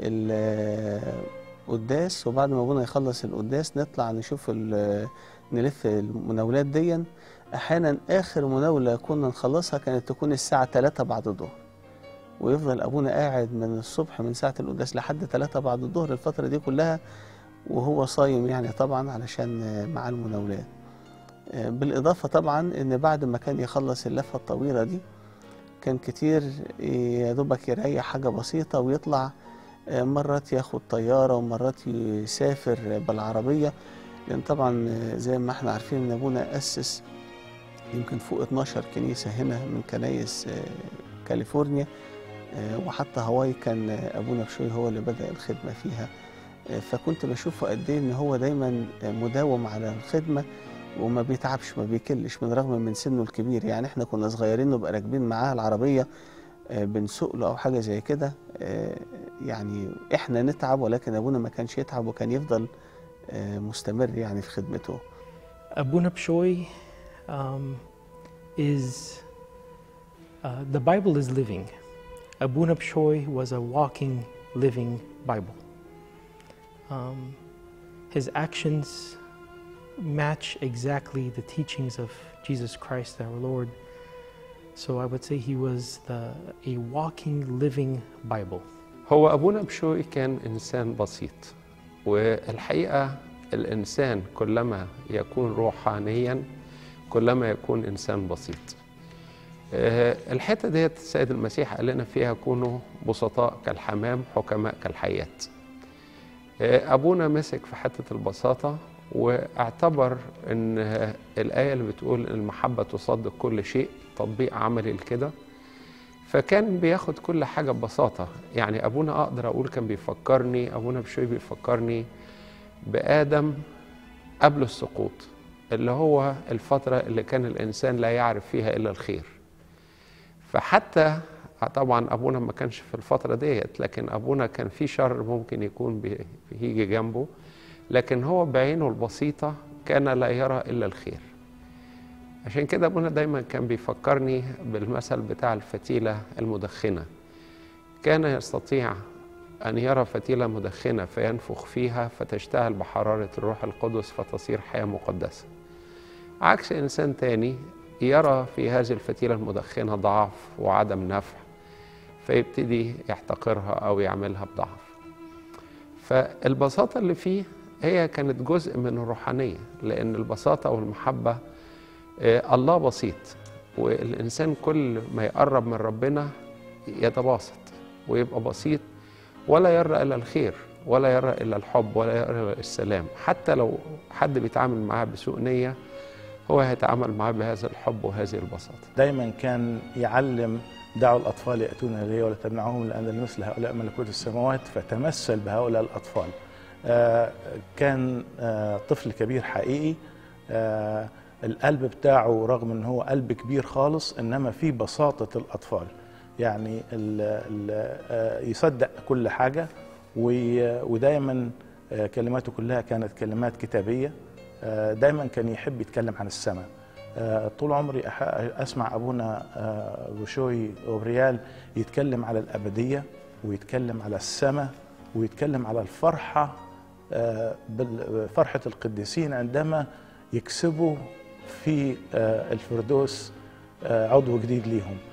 القداس وبعد ما ابونا يخلص القداس نطلع نشوف ال- نلف المناولات دي احيانا اخر مناوله كنا نخلصها كانت تكون الساعه 3 بعد الظهر ويفضل ابونا قاعد من الصبح من ساعه القداس لحد 3 بعد الظهر الفتره دي كلها وهو صايم يعني طبعا علشان آه، مع المناولات آه، بالإضافة طبعا إن بعد ما كان يخلص اللفة الطويلة دي كان كتير يا دوبك يريح حاجة بسيطة ويطلع آه، مرات ياخد طيارة ومرات يسافر بالعربية لأن طبعا آه، زي ما احنا عارفين إن أبونا أسس يمكن فوق 12 كنيسة هنا من كنايس آه، كاليفورنيا آه، وحتى هاواي كان آه، أبونا بشوي هو اللي بدأ الخدمة فيها آه، فكنت بشوفه قد ايه ان هو دايما آه، مداوم على الخدمه وما بيتعبش ما بيكلش من رغم من سنه الكبير يعني احنا كنا صغيرين نبقى راكبين معاه العربيه آه، بنسوق له او حاجه زي كده آه، يعني احنا نتعب ولكن ابونا ما كانش يتعب وكان يفضل آه، مستمر يعني في خدمته Abuna Pshoy um, is uh, the Bible is living. Abuna Pshoy was a walking, living Bible. Um, his actions match exactly the teachings of Jesus Christ our Lord. So I would say he was the, a walking, living Bible. هو أبونا بشوي كان إنسان بسيط والحقيقة الإنسان كلما يكون روحانيا كلما يكون إنسان بسيط آه، الحتة ديت السيد المسيح قال لنا فيها كونوا بسطاء كالحمام حكماء كالحياة آه، أبونا مسك في حتة البساطة واعتبر أن الآية اللي بتقول المحبة تصدق كل شيء تطبيق عملي لكده فكان بياخد كل حاجة ببساطة يعني أبونا أقدر أقول كان بيفكرني أبونا بشوي بيفكرني بآدم قبل السقوط اللي هو الفترة اللي كان الإنسان لا يعرف فيها إلا الخير فحتى طبعا أبونا ما كانش في الفترة ديت لكن أبونا كان في شر ممكن يكون بي- بيجي جنبه لكن هو بعينه البسيطة كان لا يرى إلا الخير عشان كده ابونا دايما كان بيفكرني بالمثل بتاع الفتيلة المدخنة كان يستطيع أن يرى فتيلة مدخنة فينفخ فيها فتشتعل بحرارة الروح القدس فتصير حياة مقدسة عكس إنسان تاني يرى في هذه الفتيلة المدخنة ضعف وعدم نفع فيبتدي يحتقرها أو يعملها بضعف فالبساطة اللي فيه هي كانت جزء من الروحانية لأن البساطة والمحبة آه، الله بسيط والإنسان كل ما يقرب من ربنا يتباسط ويبقى بسيط ولا يرى إلا الخير ولا يرى إلا الحب ولا يرى إلا السلام حتى لو حد بيتعامل معاه بسوء نية هو هيتعامل معاه بهذا الحب وهذه البساطة دايما كان يعلم دعوا الأطفال يأتون إلي ولا تمنعهم لأن لمثل هؤلاء ملكوت السماوات فتمثل بهؤلاء الأطفال آه، كان آه، طفل كبير حقيقي آه، القلب بتاعه رغم ان هو قلب كبير خالص انما فيه بساطة الاطفال يعني ال ال آه، يصدق كل حاجة وي- ودايما آه، كلماته كلها كانت كلمات كتابية آه، دايما كان يحب يتكلم عن السماء آه، طول عمري أح- اسمع ابونا آه، بوشوي اوبريال يتكلم على الابديه ويتكلم على السماء ويتكلم على الفرحه آه، بال- فرحه القديسين عندما يكسبوا في آه، الفردوس آه، عضو جديد ليهم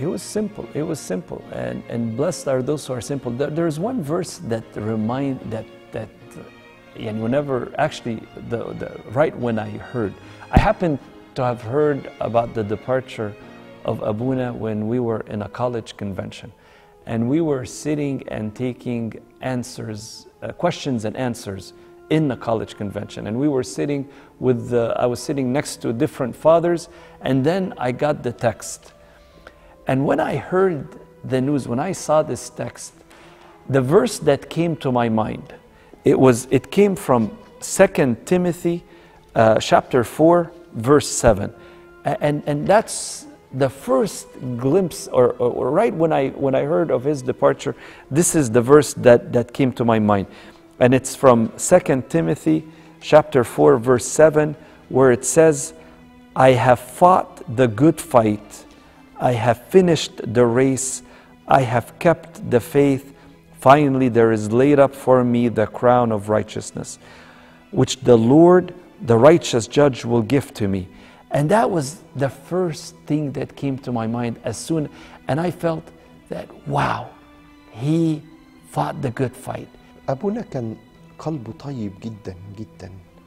It was simple. It was simple, and and blessed are those who are simple. There, there's one verse that remind that that, uh, and whenever actually the, the right when I heard, I happened to have heard about the departure of Abuna when we were in a college convention, and we were sitting and taking answers, uh, questions and answers in the college convention, and we were sitting with the, I was sitting next to different fathers, and then I got the text. And when I heard the news, when I saw this text, the verse that came to my mind, it was it came from 2 Timothy uh, chapter 4, verse 7. A- And, and that's the first glimpse, or, or, or right when I, when I heard of his departure, this is the verse that, that came to my mind. And it's from 2 Timothy chapter 4, verse 7, where it says, I have fought the good fight. I have finished the race. I have kept the faith. Finally, there is laid up for me the crown of righteousness, which the Lord, the righteous judge, will give to me. And that was the first thing that came to my mind as soon, and I felt that, wow, he fought the good fight. أبونا كان قلبه طيب جدا جدا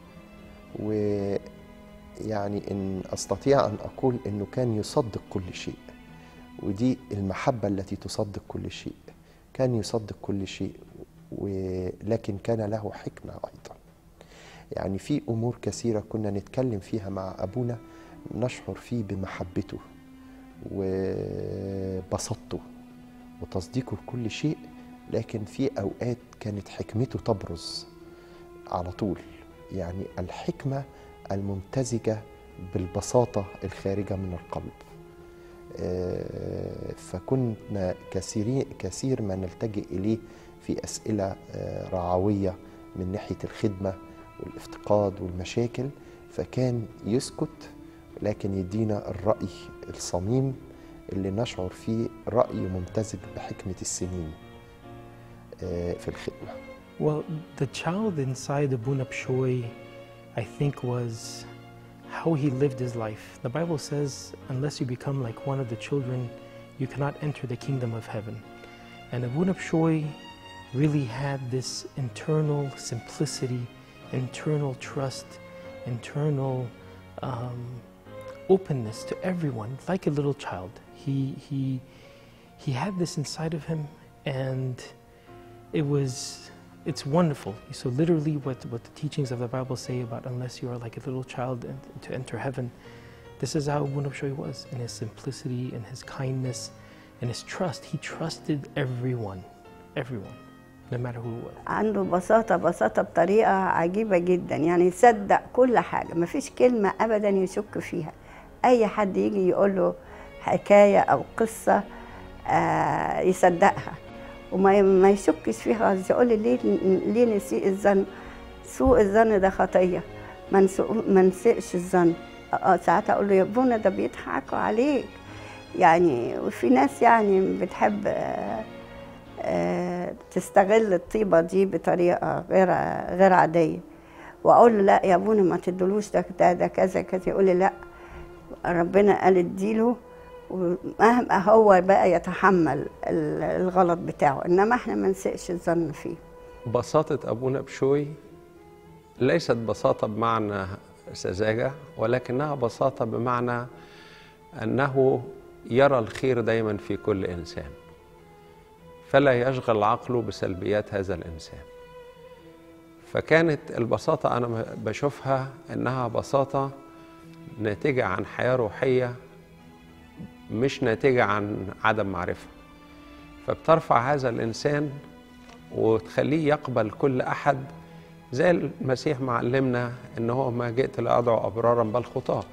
ويعني إن أستطيع أن أقول إنه كان يصدق كل شيء ودي المحبة التي تصدق كل شيء كان يصدق كل شيء ولكن كان له حكمة أيضا يعني في أمور كثيرة كنا نتكلم فيها مع أبونا نشعر فيه بمحبته وبسطته وتصديقه لكل شيء لكن في أوقات كانت حكمته تبرز على طول يعني الحكمة الممتزجة بالبساطة الخارجة من القلب آه، فكنا كثيرين كثير ما نلتجئ إليه في أسئلة آه، رعوية من ناحية الخدمة والافتقاد والمشاكل فكان يسكت لكن يدينا الرأي الصميم اللي نشعر فيه رأي ممتزج بحكمة السنين آه، في الخدمة Well, the child inside Abuna Pshoi, I think, was how he lived his life. The Bible says, unless you become like one of the children, you cannot enter the kingdom of heaven. And Abuna Pshoi really had this internal simplicity, internal trust, internal um, openness to everyone, like a little child. He, he, he had this inside of him, and it was it's wonderful. So literally what, what the teachings of the Bible say about unless you are like a little child and to enter heaven, this is how Abuna Pshoi was in his simplicity and his kindness and his trust. He trusted everyone, everyone, no matter who it was. عنده بساطة بساطة بطريقة عجيبة جدا يعني يصدق كل حاجة مفيش كلمة أبدا يشك فيها أي حد يجي يقول له حكاية أو قصة آه يصدقها وما ما يشكش فيها خالص يقول لي ليه ليه نسيء الظن سوء الظن ده خطية ما نسوء- ما نسيئش الظن آه، ساعات أقول له يا ابونا ده بيضحكوا عليك يعني وفي ناس يعني بتحب آه، آه، تستغل الطيبة دي بطريقة غير غير عادية وأقول له لا يا ابونا ما تدلوش ده ده, ده كذا كذا يقول لي لا ربنا قال اديله ومهما هو بقى يتحمل ال- الغلط بتاعه انما احنا ما نسيئش الظن فيه بساطة أبونا بشوي ليست بساطة بمعنى سذاجة ولكنها بساطة بمعنى أنه يرى الخير دايما في كل إنسان فلا يشغل عقله بسلبيات هذا الإنسان فكانت البساطة أنا بشوفها أنها بساطة ناتجة عن حياة روحية مش ناتجة عن عدم معرفة فبترفع هذا الإنسان وتخليه يقبل كل أحد زي المسيح معلمنا إن هو ما جئت لأدعو أبرارا بل خطاة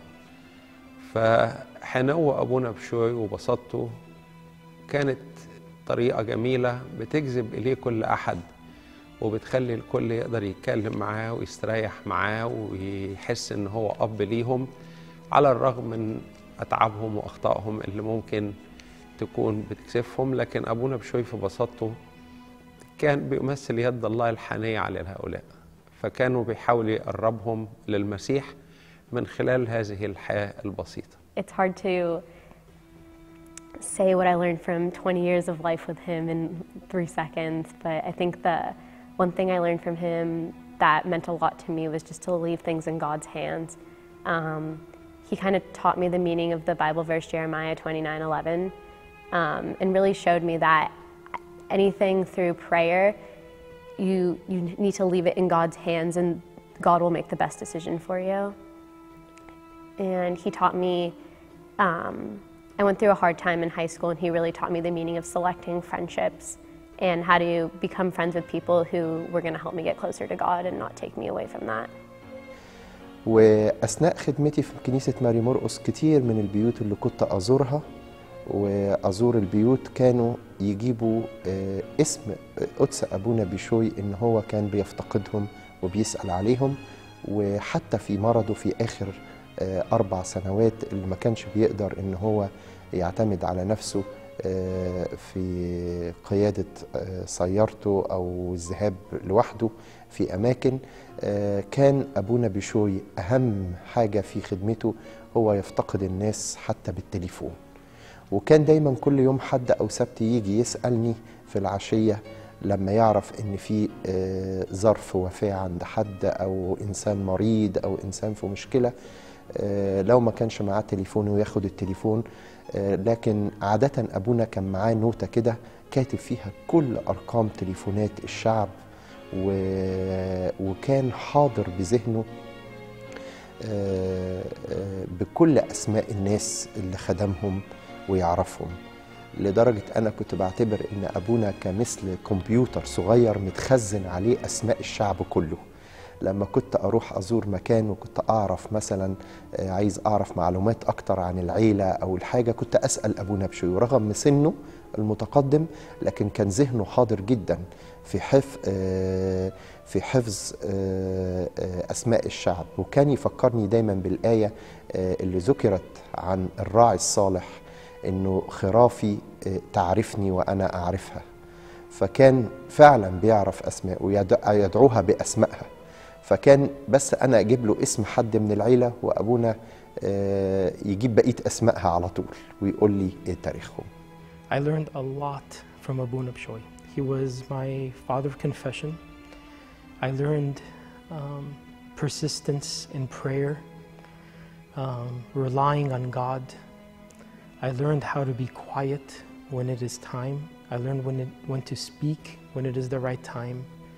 فحنو أبونا بشوي وبساطته كانت طريقة جميلة بتجذب إليه كل أحد وبتخلي الكل يقدر يتكلم معاه ويستريح معاه ويحس إن هو أب ليهم على الرغم من أتعابهم وأخطائهم اللي ممكن تكون بتكسفهم لكن أبونا بشوي في بساطته كان بيمثل يد الله الحنية على هؤلاء فكانوا بيحاولوا يقربهم للمسيح من خلال هذه الحياة البسيطة it's hard to say what I learned from 20 years of life with him in three seconds, but I think the one thing I learned from him that meant a lot to me was just to leave things in God's hands. Um, he kind of taught me the meaning of the Bible verse Jeremiah 29 11 um, and really showed me that anything through prayer, you, you need to leave it in God's hands and God will make the best decision for you. And he taught me, um, I went through a hard time in high school and he really taught me the meaning of selecting friendships and how to become friends with people who were going to help me get closer to God and not take me away from that. واثناء خدمتي في كنيسه ماري مرقس كتير من البيوت اللي كنت ازورها وازور البيوت كانوا يجيبوا آه، اسم قدس ابونا بشوي ان هو كان بيفتقدهم وبيسال عليهم وحتى في مرضه في اخر آه، اربع سنوات اللي ما كانش بيقدر ان هو يعتمد على نفسه آه، في قياده آه، سيارته او الذهاب لوحده في اماكن آه، كان ابونا بشوي اهم حاجه في خدمته هو يفتقد الناس حتى بالتليفون وكان دايما كل يوم حد او سبت يجي يسالني في العشيه لما يعرف ان في آه، ظرف وفاه عند حد او انسان مريض او انسان في مشكله آه، لو ما كانش معاه تليفون وياخد التليفون آه، لكن عاده ابونا كان معاه نوته كده كاتب فيها كل ارقام تليفونات الشعب و- وكان حاضر بذهنه آه، آه، بكل اسماء الناس اللي خدمهم ويعرفهم لدرجة أنا كنت بعتبر إن أبونا كمثل كمبيوتر صغير متخزن عليه أسماء الشعب كله لما كنت أروح أزور مكان وكنت أعرف مثلا آه، عايز أعرف معلومات أكتر عن العيلة أو الحاجة كنت أسأل أبونا بشوي ورغم من سنه المتقدم لكن كان ذهنه حاضر جدا في حفظ في حفظ آه، آه، أسماء الشعب وكان يفكرني دايما بالآية آه، اللي ذكرت عن الراعي الصالح انه خرافي آه، تعرفني وانا اعرفها فكان فعلا بيعرف اسماء ويدعوها باسمائها فكان بس انا اجيب له اسم حد من العيله وابونا آه، يجيب بقيه اسمائها على طول ويقول لي ايه تاريخهم I learned a lot from Abuna Bishoy. He was my father of confession. I learned um, persistence in prayer, um, relying on God. I learned how to be quiet when it is time. I learned when, it, when to speak when it is the right time.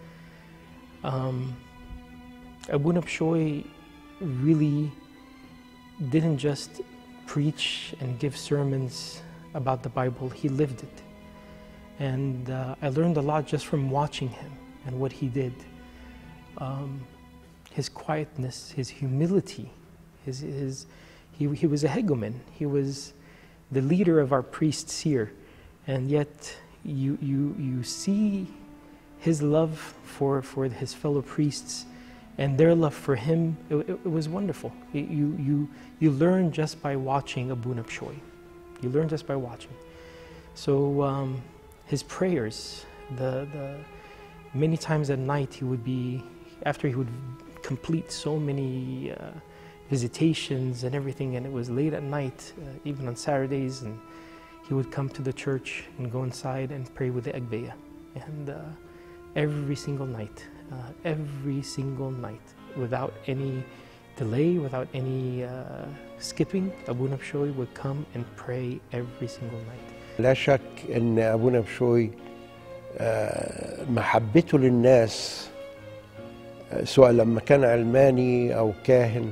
Um, Abuna Bishoy really didn't just preach and give sermons about the Bible, he lived it. And uh, I learned a lot just from watching him and what he did. Um, his quietness, his humility, his, his, he, he was a hegumen. He was the leader of our priests here. And yet you, you, you see his love for, for his fellow priests and their love for him. It, it, it was wonderful. It- you, you, you learn just by watching Abu Nabshoy. You learn just by watching. So um, his prayers, the, the many times at night he would be after he would complete so many uh, visitations and everything, and it was late at night, uh, even on Saturdays, and he would come to the church and go inside and pray with the Agbeya. And uh, every single night, uh, every single night, without any delay, without any uh, skipping, Abu Nabshoy would come and pray every single night. لا شك ان ابونا بشوي آه، محبته للناس آه، سواء لما كان علماني او كاهن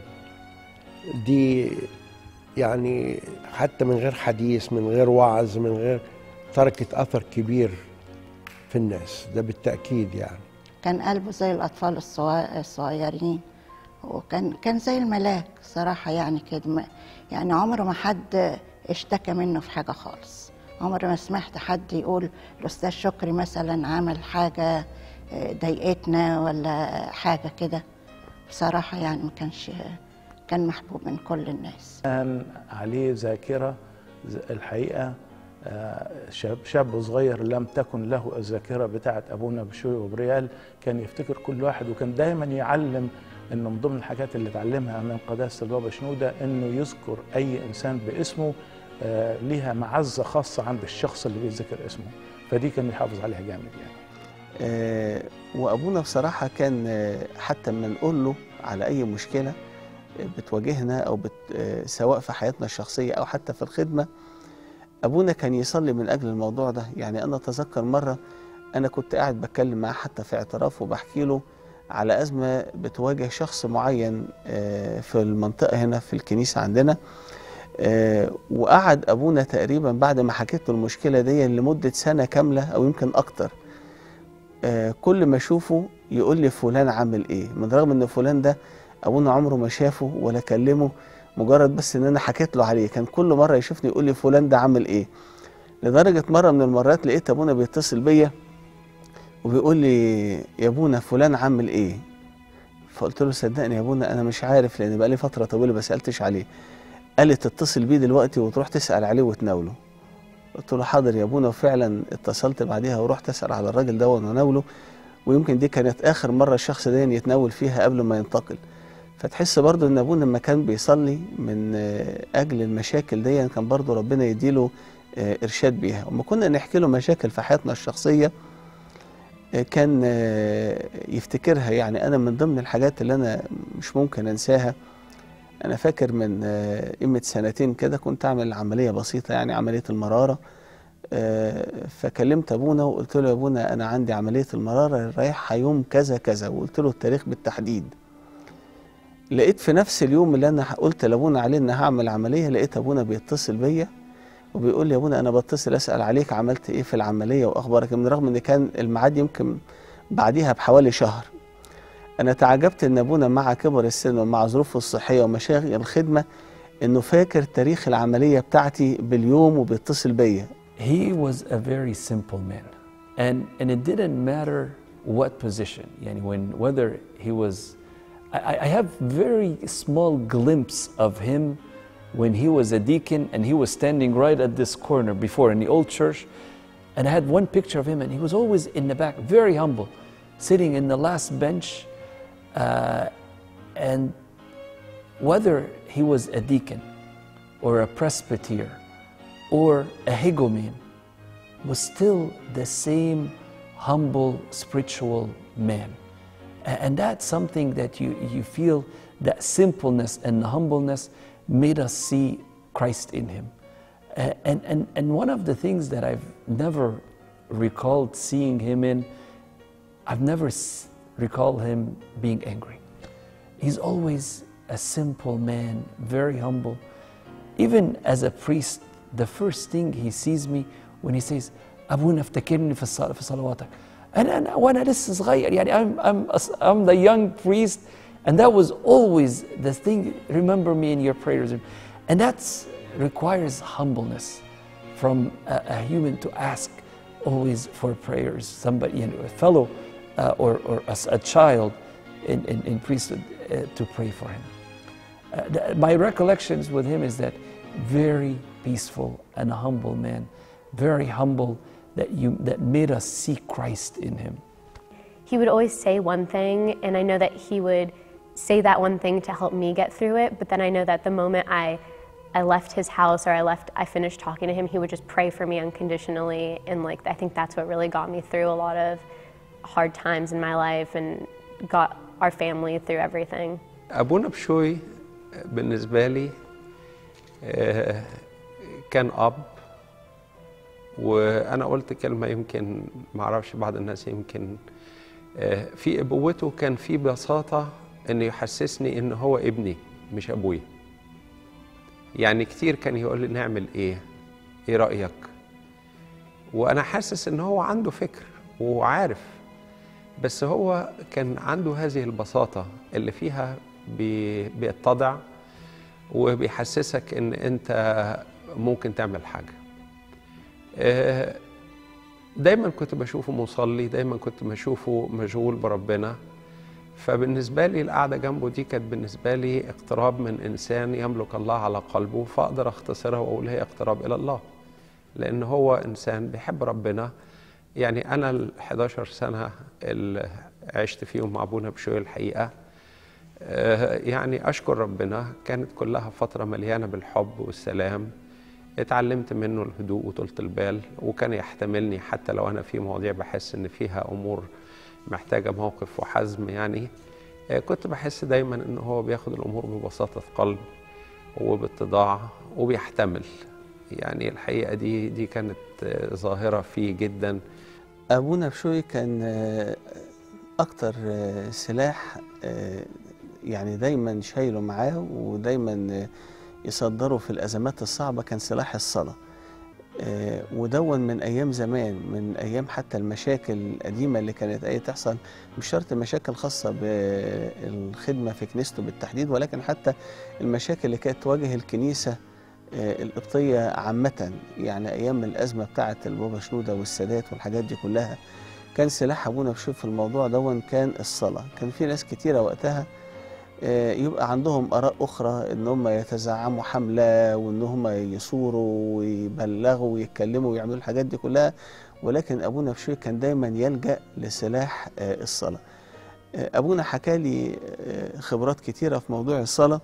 دي يعني حتى من غير حديث من غير وعظ من غير تركت اثر كبير في الناس ده بالتاكيد يعني كان قلبه زي الأطفال الصغ- الصغيرين وكان كان زي الملاك صراحة يعني كده ما- يعني عمره ما حد اشتكى منه في حاجة خالص عمر ما سمعت حد يقول الأستاذ شكري مثلا عمل حاجة اه، ضايقتنا ولا حاجة كده بصراحة يعني ما كانش كان محبوب من كل الناس كان عليه ذاكرة ز- الحقيقة آه، شاب شاب صغير لم تكن له الذاكرة بتاعت أبونا بشوي وبريال كان يفتكر كل واحد وكان دايما يعلم انه من ضمن الحاجات اللي اتعلمها من قداسة البابا شنودة انه يذكر اي انسان باسمه آه، ليها معزة خاصة عند الشخص اللي بيتذكر اسمه فدي كان يحافظ عليها جامد يعني آه، وابونا بصراحه كان آه، حتى لما نقول له على اي مشكله آه، بتواجهنا او بت آه، سواء في حياتنا الشخصيه او حتى في الخدمه ابونا كان يصلي من اجل الموضوع ده يعني انا اتذكر مره انا كنت قاعد بتكلم معاه حتى في اعتراف وبحكي له على ازمه بتواجه شخص معين آه، في المنطقه هنا في الكنيسه عندنا آه، وقعد ابونا تقريبا بعد ما حكيت له المشكله دي لمده سنه كامله او يمكن اكتر آه، كل ما اشوفه يقول لي فلان عامل ايه من رغم ان فلان ده ابونا عمره ما شافه ولا كلمه مجرد بس ان انا حكيت له عليه كان كل مره يشوفني يقول لي فلان ده عامل ايه لدرجه مره من المرات لقيت ابونا بيتصل بيا وبيقول لي يا ابونا فلان عامل ايه فقلت له صدقني يا ابونا انا مش عارف لان بقالي فتره طويله ما سالتش عليه قال لي تتصل بيه دلوقتي وتروح تسال عليه وتناوله قلت له حاضر يا ابونا وفعلا اتصلت بعديها ورحت اسال على الراجل ده ونناوله ويمكن دي كانت اخر مره الشخص ده يتناول فيها قبل ما ينتقل فتحس برضو ان ابونا لما كان بيصلي من آه، اجل المشاكل دي كان برضو ربنا يديله آه، ارشاد بيها وما كنا نحكي له مشاكل في حياتنا الشخصيه آه، كان آه، يفتكرها يعني انا من ضمن الحاجات اللي انا مش ممكن انساها انا فاكر من آه، قيمه سنتين كده كنت اعمل عمليه بسيطه يعني عمليه المراره آه، فكلمت ابونا وقلت له يا ابونا انا عندي عمليه المراره رايحه يوم كذا كذا وقلت له التاريخ بالتحديد لقيت في نفس اليوم اللي انا قلت لابونا عليه ان هعمل عمليه لقيت ابونا بيتصل بيا وبيقول لي يا ابونا انا بتصل اسال عليك عملت ايه في العمليه واخبارك من رغم ان كان الميعاد يمكن بعديها بحوالي شهر انا تعجبت ان ابونا مع كبر السن ومع ظروفه الصحيه ومشاغل الخدمه انه فاكر تاريخ العمليه بتاعتي باليوم وبيتصل بيا He was a very simple man. And, and it didn't matter what position. Yani when, whether he was, I, I- I have very small glimpse of him when he was a deacon and he was standing right at this corner before in the old church. And I had one picture of him and he was always in the back, very humble, sitting in the last bench. Uh, and whether he was a deacon or a presbyter or a hegoman was still the same humble spiritual man. A- And that's something that you, you feel that simpleness and humbleness made us see Christ in him. A- And, and, and one of the things that I've never recalled seeing him in, I've never s- recalled him being angry. He's always a simple man, very humble. Even as a priest, the first thing he sees me when he says, أبونا افتكرني في الصلاة في صلواتك. أنا أنا وأنا لسه صغير يعني I'm I'm I'm the young priest and that was always the thing. Remember me in your prayers, and that requires humbleness from a, a human to ask always for prayers. Somebody, you know, a fellow uh, or or a, s- a child in in, in priesthood uh, to pray for him. Uh, th- my recollections with him is that very peaceful and a humble man, very humble that you that made us see Christ in him. He would always say one thing, and I know that he would say that one thing to help me get through it. But then I know that the moment I, I left his house or I left, I finished talking to him, he would just pray for me unconditionally, and like I think that's what really got me through a lot of hard times in my life and got our family through everything. أبونا بشوي بالنسبة لي آه، كان أب وأنا قلت كلمة يمكن معرفش بعض الناس يمكن آه، في أبوته كان في بساطة إنه يحسسني إن هو ابني مش أبويا يعني كتير كان يقول لي نعمل إيه إيه رأيك وأنا حاسس إن هو عنده فكر وعارف بس هو كان عنده هذه البساطة اللي فيها بي- بيتضع وبيحسسك ان انت ممكن تعمل حاجة آه، دايما كنت بشوفه مصلي دايما كنت بشوفه مشغول بربنا فبالنسبة لي القعدة جنبه دي كانت بالنسبة لي اقتراب من إنسان يملك الله على قلبه فأقدر أختصرها وأقول هي اقتراب إلى الله لأن هو إنسان بيحب ربنا يعني أنا ال 11 سنة اللي عشت فيهم مع أبونا بشوي الحقيقة آه، يعني أشكر ربنا كانت كلها فترة مليانة بالحب والسلام اتعلمت منه الهدوء وطولة البال وكان يحتملني حتى لو أنا في مواضيع بحس إن فيها أمور محتاجة موقف وحزم يعني آه، كنت بحس دايما إن هو بياخد الأمور ببساطة قلب وباتضاع وبيحتمل يعني الحقيقة دي دي كانت آه، ظاهرة فيه جدا أبونا بشوي كان آه، أكتر آه، سلاح آه، يعني دايما شايله معاه ودايما آه، يصدره في الأزمات الصعبة كان سلاح الصلاة آه، ودون من أيام زمان من أيام حتى المشاكل القديمة اللي كانت أي تحصل مش شرط مشاكل خاصة بالخدمة في كنيسته بالتحديد ولكن حتى المشاكل اللي كانت تواجه الكنيسة آه، القبطية عامة يعني أيام الأزمة بتاعة البابا شنودة والسادات والحاجات دي كلها كان سلاح أبونا بشوف في الموضوع دون كان الصلاة كان في ناس كتيرة وقتها آه، يبقى عندهم آراء أخرى إن هم يتزعموا حملة وإن هم يصوروا ويبلغوا ويتكلموا ويعملوا الحاجات دي كلها ولكن أبونا بشوي كان دايما يلجأ لسلاح آه، الصلاة آه، أبونا حكى لي آه، خبرات كتيرة في موضوع الصلاة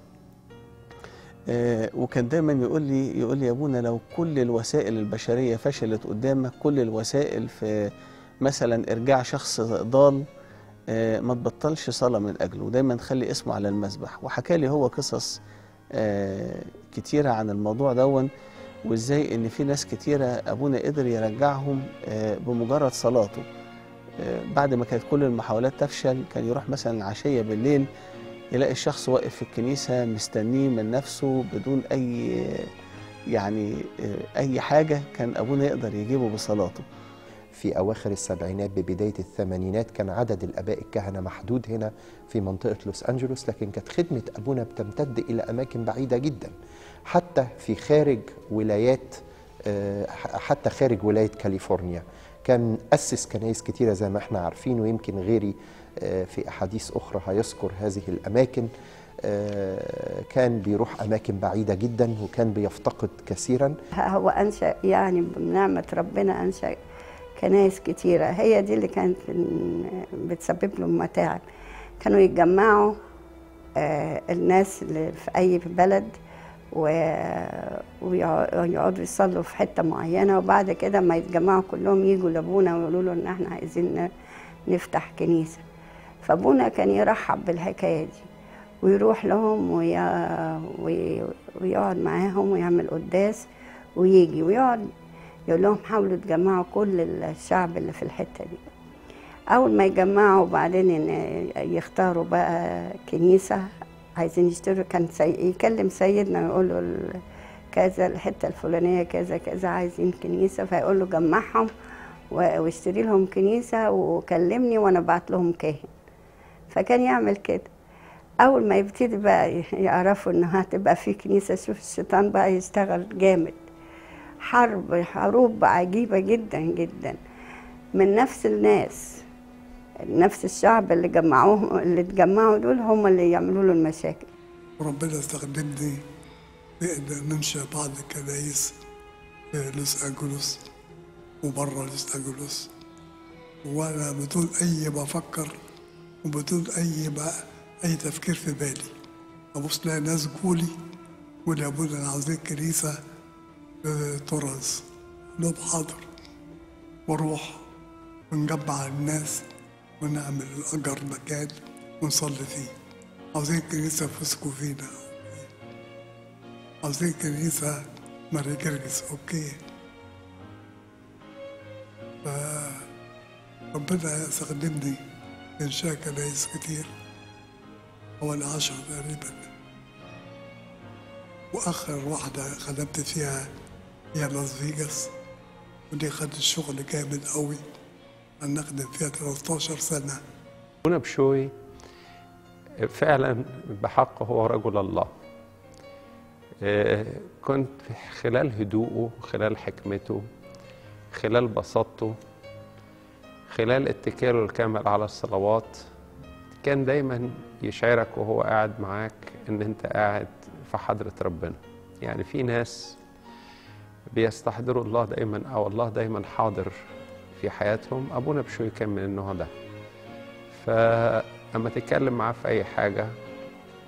آه، وكان دايما يقول لي يقول لي يا ابونا لو كل الوسائل البشريه فشلت قدامك كل الوسائل في مثلا ارجاع شخص ضال آه، ما تبطلش صلاه من اجله ودايما خلي اسمه على المذبح وحكى لي هو قصص آه، كتيره عن الموضوع دون وازاي ان في ناس كتيره ابونا قدر يرجعهم آه، بمجرد صلاته آه، بعد ما كانت كل المحاولات تفشل كان يروح مثلا العشيه بالليل يلاقي الشخص واقف في الكنيسة مستنيه من نفسه بدون أي يعني أي حاجة كان أبونا يقدر يجيبه بصلاته في أواخر السبعينات ببداية الثمانينات كان عدد الآباء الكهنة محدود هنا في منطقة لوس أنجلوس لكن كانت خدمة أبونا بتمتد إلى أماكن بعيدة جدا حتى في خارج ولايات آه، حتى خارج ولاية كاليفورنيا كان أسس كنايس كتيرة زي ما احنا عارفين ويمكن غيري آه، في أحاديث أخرى هيذكر هذه الأماكن آه، كان بيروح أماكن بعيدة جدا وكان بيفتقد كثيرا هو أنشأ يعني بنعمة ربنا أنشأ كنايس كتيرة هي دي اللي كانت بن- بتسبب لهم متاعب كانوا يتجمعوا آه، الناس اللي في أي بلد و- ويقع- ويقعدوا يصلوا في حتة معينة وبعد كده ما يتجمعوا كلهم يجوا لأبونا ويقولوا له إن إحنا عايزين ن- نفتح كنيسة فأبونا كان يرحب بالحكاية دي ويروح لهم وي... وي... ويقعد معاهم ويعمل قداس ويجي ويقعد يقول لهم حاولوا تجمعوا كل الشعب اللي في الحتة دي أول ما يجمعوا وبعدين إن يختاروا بقى كنيسة عايزين يشتروا كان سي... يكلم سيدنا ويقول له ال- كذا الحتة الفلانية كذا كذا عايزين كنيسة فيقول له جمعهم و- واشتري لهم كنيسة وكلمني وأنا بعت لهم كاهن فكان يعمل كده أول ما يبتدي بقى يعرفوا إنه هتبقى في كنيسة شوف الشيطان بقى يشتغل جامد حرب حروب عجيبة جدا جدا من نفس الناس نفس الشعب اللي جمعوهم اللي اتجمعوا دول هم اللي يعملوا له المشاكل وربنا استخدمني نقدر ننشأ بعض الكنايس في لوس أنجلوس وبره لوس أنجلوس وأنا بدون أي ما أفكر وبدون أي ما أي تفكير في بالي أبص لاقي ناس جولي يقول يا أبونا أنا عاوزين كنيسة في طرز لهم حاضر وأروح ونجمع الناس ونعمل أجر مكان ونصلي فيه عاوزين كنيسة في سكوفينا عاوزين كنيسة ماري جرجس أوكي فربنا استخدمني في إنشاء كنايس كتير حوالي عشرة تقريبا وآخر واحدة خدمت فيها هي لاس فيجاس ودي خدت شغل جامد قوي أنا أخدم فيها 13 سنة أبونا بشوي فعلا بحق هو رجل الله آه، كنت خلال هدوءه خلال حكمته خلال بساطته خلال اتكاله الكامل على الصلوات كان دايما يشعرك وهو قاعد معاك ان انت قاعد في حضرة ربنا يعني في ناس بيستحضروا الله دايما او الله دايما حاضر في حياتهم ابونا بشوي كان من النوع ده فاما تتكلم معاه في اي حاجه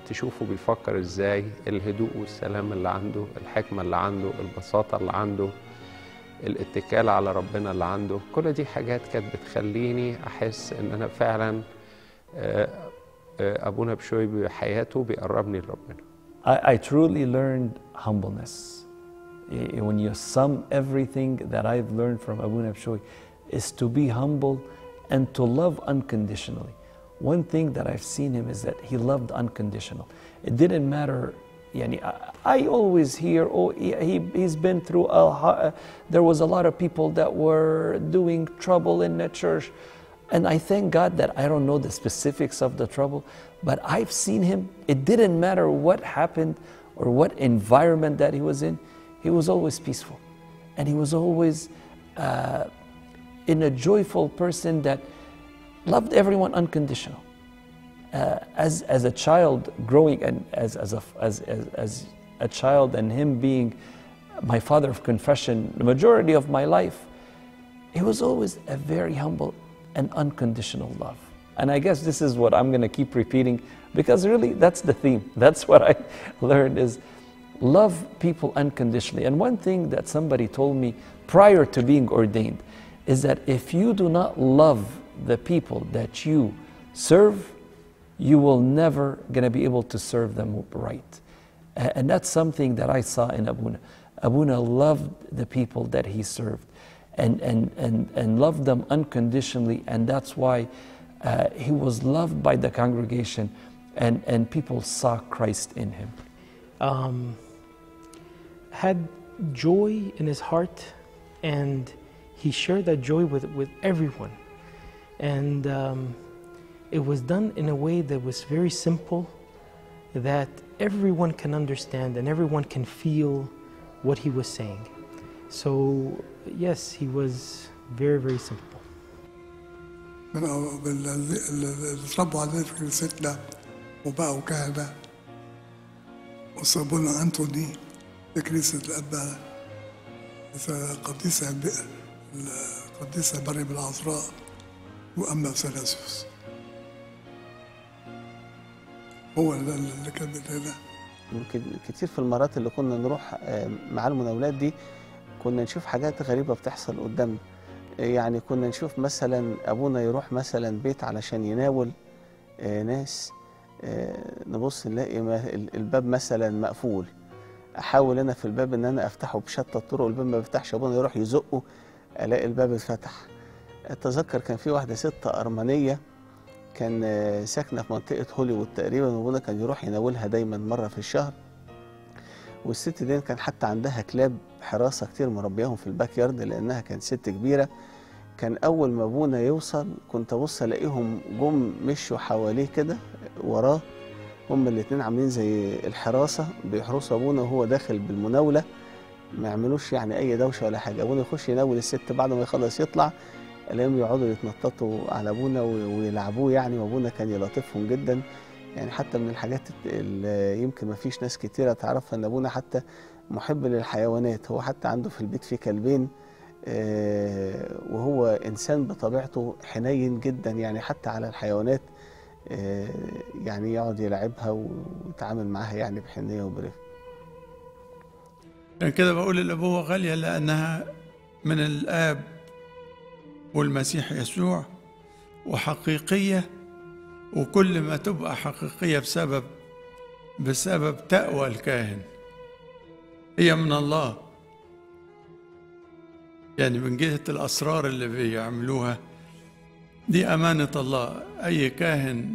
تشوفه بيفكر ازاي الهدوء والسلام اللي عنده الحكمة اللي عنده البساطة اللي عنده الاتكال على ربنا اللي عنده كل دي حاجات كانت بتخليني أحس إن أنا فعلا آه، آه، أبونا بشوي بحياته بيقربني لربنا I, I truly learned humbleness. Eh, When you sum everything that I've learned from Abu Nabshoy is to be humble and to love unconditionally. One thing that I've seen him is that he loved unconditional. It didn't matter. Yani, I, I always hear, oh, he, he- he's been through a, ho- there was a lot of people that were doing trouble in the church. And I thank God that I don't know the specifics of the trouble, but I've seen him. It didn't matter what happened or what environment that he was in, he was always peaceful. And he was always uh, in a joyful person that loved everyone unconditional. Uh, as, as a child growing and as, as, a, as, as, as a child and him being my father of confession the majority of my life, it was always a very humble and unconditional love. And I guess this is what I'm going to keep repeating because really that's the theme. That's what I learned is love people unconditionally. And one thing that somebody told me prior to being ordained is that if you do not love the people that you serve, you will never going to be able to serve them right. A- And that's something that I saw in Abuna. Abuna loved the people that he served and, and, and, and loved them unconditionally, and that's why uh, he was loved by the congregation and, and people saw Christ in him. um, had joy in his heart, and he shared that joy with, with everyone. And um, it was done in a way that was very simple, that everyone can understand and everyone can feel what he was saying. So, yes, he was very, very simple. من أو- من ال- ال- اللي اتربوا علينا في كنيستنا وبقوا كهنة وصابونا أنتوني في كنيسة الأب قديسة القديسة مريم العذراء وأما ثلاثيوس هو اللي اللي كان من هنا يمكن كتير في المرات اللي كنا نروح آه، مع المناولات دي كنا نشوف حاجات غريبة بتحصل قدامنا آه، يعني كنا نشوف مثلا أبونا يروح مثلا بيت علشان يناول آه، ناس آه، نبص نلاقي ما- ال- الباب مثلا مقفول أحاول أنا في الباب إن أنا أفتحه بشتى الطرق الباب ما بيفتحش أبونا يروح يزقه ألاقي الباب اتفتح أتذكر كان في واحدة ست أرمنية كان آه، ساكنة في منطقة هوليوود تقريبا وابونا كان يروح يناولها دايما مرة في الشهر والست دي كان حتى عندها كلاب حراسة كتير مربياهم في الباك يارد لأنها كانت ست كبيرة كان أول ما أبونا يوصل كنت أبص ألاقيهم جم مشوا حواليه كده وراه هما الاتنين عاملين زي الحراسة بيحرسوا أبونا وهو داخل بالمناولة ما يعملوش يعني أي دوشة ولا حاجة أبونا يخش يناول الست بعد ما يخلص يطلع الاقيهم يقعدوا يتنططوا على ابونا و- ويلعبوه يعني وابونا كان يلاطفهم جدا يعني حتى من الحاجات اللي يمكن ما فيش ناس كتيره تعرفها ان ابونا حتى محب للحيوانات هو حتى عنده في البيت في كلبين آه، وهو انسان بطبيعته حنين جدا يعني حتى على الحيوانات آه، يعني يقعد يلعبها ويتعامل معاها يعني بحنيه وبرفق عشان كده بقول الأبوة غالية لأنها من الآب والمسيح يسوع وحقيقية وكل ما تبقى حقيقية بسبب بسبب تقوى الكاهن هي من الله يعني من جهة الأسرار اللي بيعملوها دي أمانة الله أي كاهن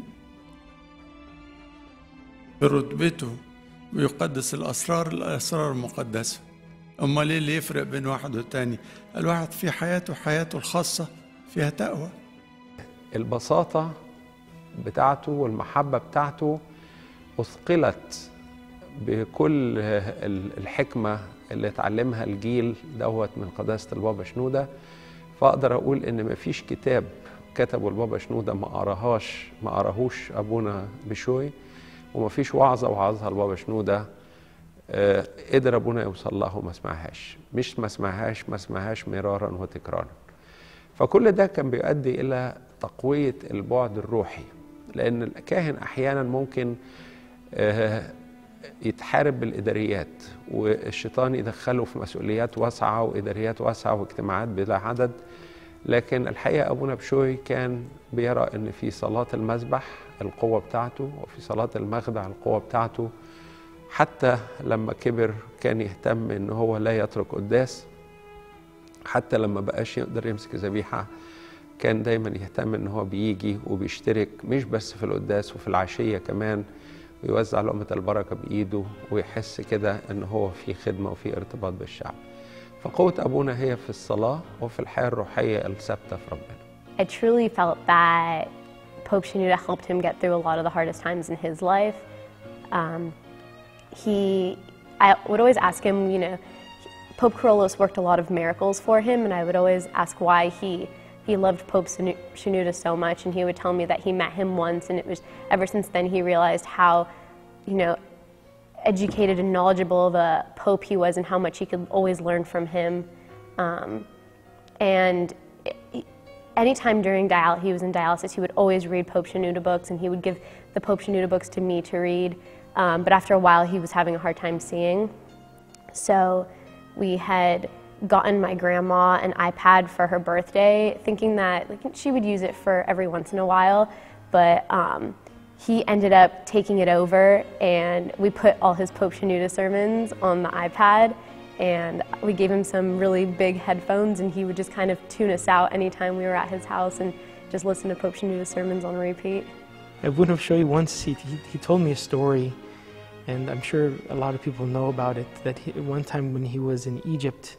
برتبته ويقدس الأسرار الأسرار مقدسة أمال إيه اللي يفرق بين واحد والتاني الواحد في حياته حياته الخاصة فيها تقوى البساطة بتاعته والمحبة بتاعته أثقلت بكل ال- الحكمة اللي اتعلمها الجيل دوت من قداسة البابا شنودة فأقدر أقول إن مفيش كتاب كتبه البابا شنودة ما قراهاش ما قراهوش أبونا بشوي ومفيش وعظة وعظها البابا شنودة آه، قدر أبونا يوصل لها وما سمعهاش مش ما سمعهاش ما سمعهاش مرارا وتكرارا فكل ده كان بيؤدي الى تقويه البعد الروحي لان الكاهن احيانا ممكن آه، يتحارب بالإداريات والشيطان يدخله في مسؤوليات واسعة وإداريات واسعة واجتماعات بلا عدد لكن الحقيقة أبونا بشوي كان بيرى أن في صلاة المذبح القوة بتاعته وفي صلاة المخدع القوة بتاعته حتى لما كبر كان يهتم ان هو لا يترك قداس حتى لما بقاش يقدر يمسك ذبيحه كان دايما يهتم ان هو بيجي وبيشترك مش بس في القداس وفي العشيه كمان ويوزع لقمه البركه بايده ويحس كده ان هو في خدمه وفي ارتباط بالشعب فقوه ابونا هي في الصلاه وفي الحياه الروحيه الثابته في ربنا I truly felt that Pope Shenouda helped him get through a lot of the hardest times in his life. Um, he, I would always ask him, you know, Pope Carolus worked a lot of miracles for him, and I would always ask why he he loved Pope Shenu- Shenouda so much, and he would tell me that he met him once, and it was ever since then he realized how, you know, educated and knowledgeable of a pope he was, and how much he could always learn from him. Um, and i- anytime during dial he was in dialysis, he would always read Pope Shenouda books, and he would give the Pope Shenouda books to me to read. Um, but after a while, he was having a hard time seeing. So we had gotten my grandma an iPad for her birthday, thinking that like, she would use it for every once in a while. But um, he ended up taking it over, and we put all his Pope Shenouda sermons on the iPad. And we gave him some really big headphones, and he would just kind of tune us out anytime we were at his house and just listen to Pope Shenouda sermons on repeat. I wouldn't show you once he, he, he told me a story, and I'm sure a lot of people know about it. That he, one time when he was in Egypt,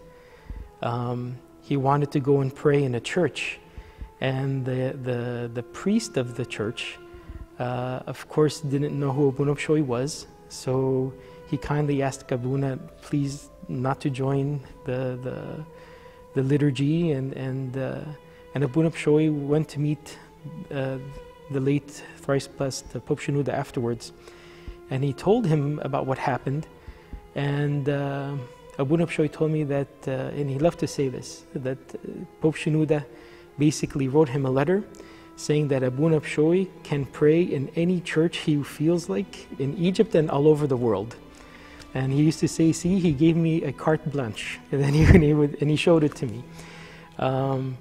um, he wanted to go and pray in a church, and the the, the priest of the church, uh, of course, didn't know who Abuna Shoy was, so he kindly asked Abuna, please not to join the the, the liturgy, and and uh, and Abuna Shoy went to meet. Uh, the late thrice blessed Pope Shenouda afterwards, and he told him about what happened. And uh, Abu Nabshoy told me that, uh, and he loved to say this, that uh, Pope Shenouda basically wrote him a letter saying that Abu Nabshoy can pray in any church he feels like in Egypt and all over the world. And he used to say, "See, he gave me a carte blanche," and then he, and he, would, and he showed it to me. Um,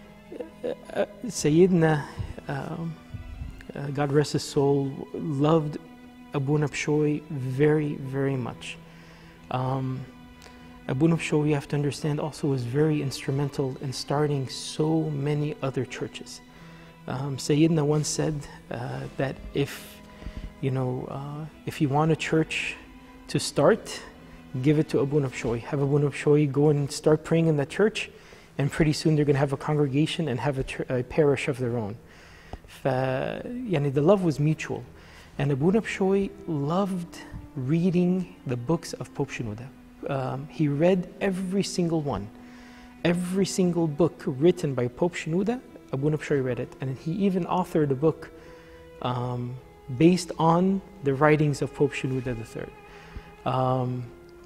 uh, Sayyidina, um, uh, God rest his soul, loved Abu Nabshoy very, very much. Um, Abu Nabshoy, you have to understand, also was very instrumental in starting so many other churches. Um, Sayyidina once said uh, that if, you know, uh, if you want a church to start, give it to Abu Nabshoy. Have Abu Nabshoy go and start praying in that church, and pretty soon they're going to have a congregation and have a, chur- a parish of their own. ف يعني the love was mutual and Abu Nabshoy loved reading the books of Pope Shenouda. Um, he read every single one. Every single book written by Pope Shenouda, Abu Nabshoy read it. And he even authored a book um, based on the writings of Pope Shenouda III. Um,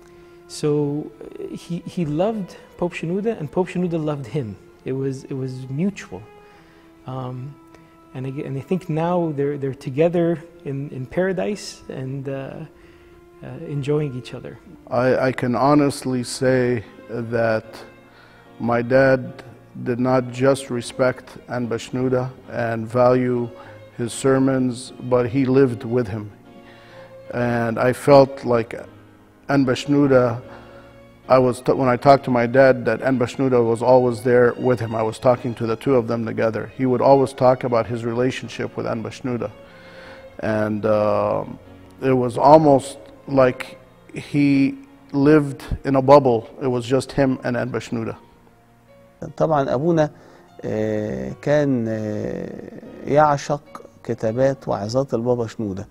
so uh, he, he loved Pope Shenouda and Pope Shenouda loved him. It was, it was mutual. Um, and, again, and I think now they're, they're together in, in paradise and uh, uh, enjoying each other. I, I can honestly say that my dad did not just respect Anba Shnuda and value his sermons, but he lived with him. And I felt like Anba Shnuda, I was t- when I talked to my dad that Anba Shnuda was always there with him. I was talking to the two of them together. He would always talk about his relationship with Anba Shnuda. And um it was almost like he lived in a bubble. It was just him and Anba Shnuda. طبعا أبونا آه، كان آه، يعشق كتابات وعظات البابا شنودة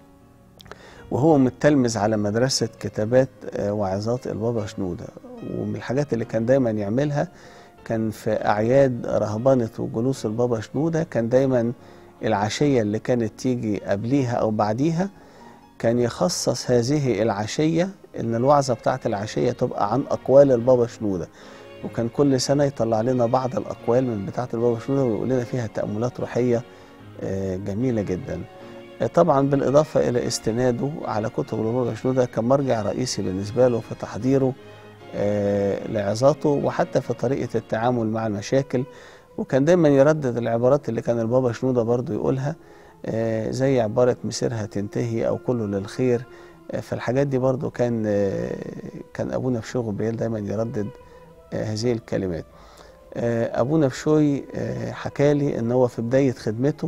وهو متلمذ على مدرسة كتابات آه، وعظات البابا شنودة ومن الحاجات اللي كان دايما يعملها كان في أعياد رهبنة وجلوس البابا شنودة كان دايما العشية اللي كانت تيجي قبليها أو بعديها كان يخصص هذه العشية إن الوعظة بتاعت العشية تبقى عن أقوال البابا شنودة وكان كل سنة يطلع لنا بعض الأقوال من بتاعة البابا شنودة ويقول لنا فيها تأملات روحية آه، جميلة جدا طبعا بالإضافة إلى استناده على كتب البابا شنودة كمرجع رئيسي بالنسبة له في تحضيره آه، لعظاته وحتى في طريقة التعامل مع المشاكل وكان دايما يردد العبارات اللي كان البابا شنودة برضو يقولها آه، زي عبارة مسيرها تنتهي أو كله للخير آه، فالحاجات دي برضو كان آه، كان أبونا بشوي غبريال دايما يردد آه، هذه الكلمات آه، أبونا بشوي آه، حكالي إن هو في بداية خدمته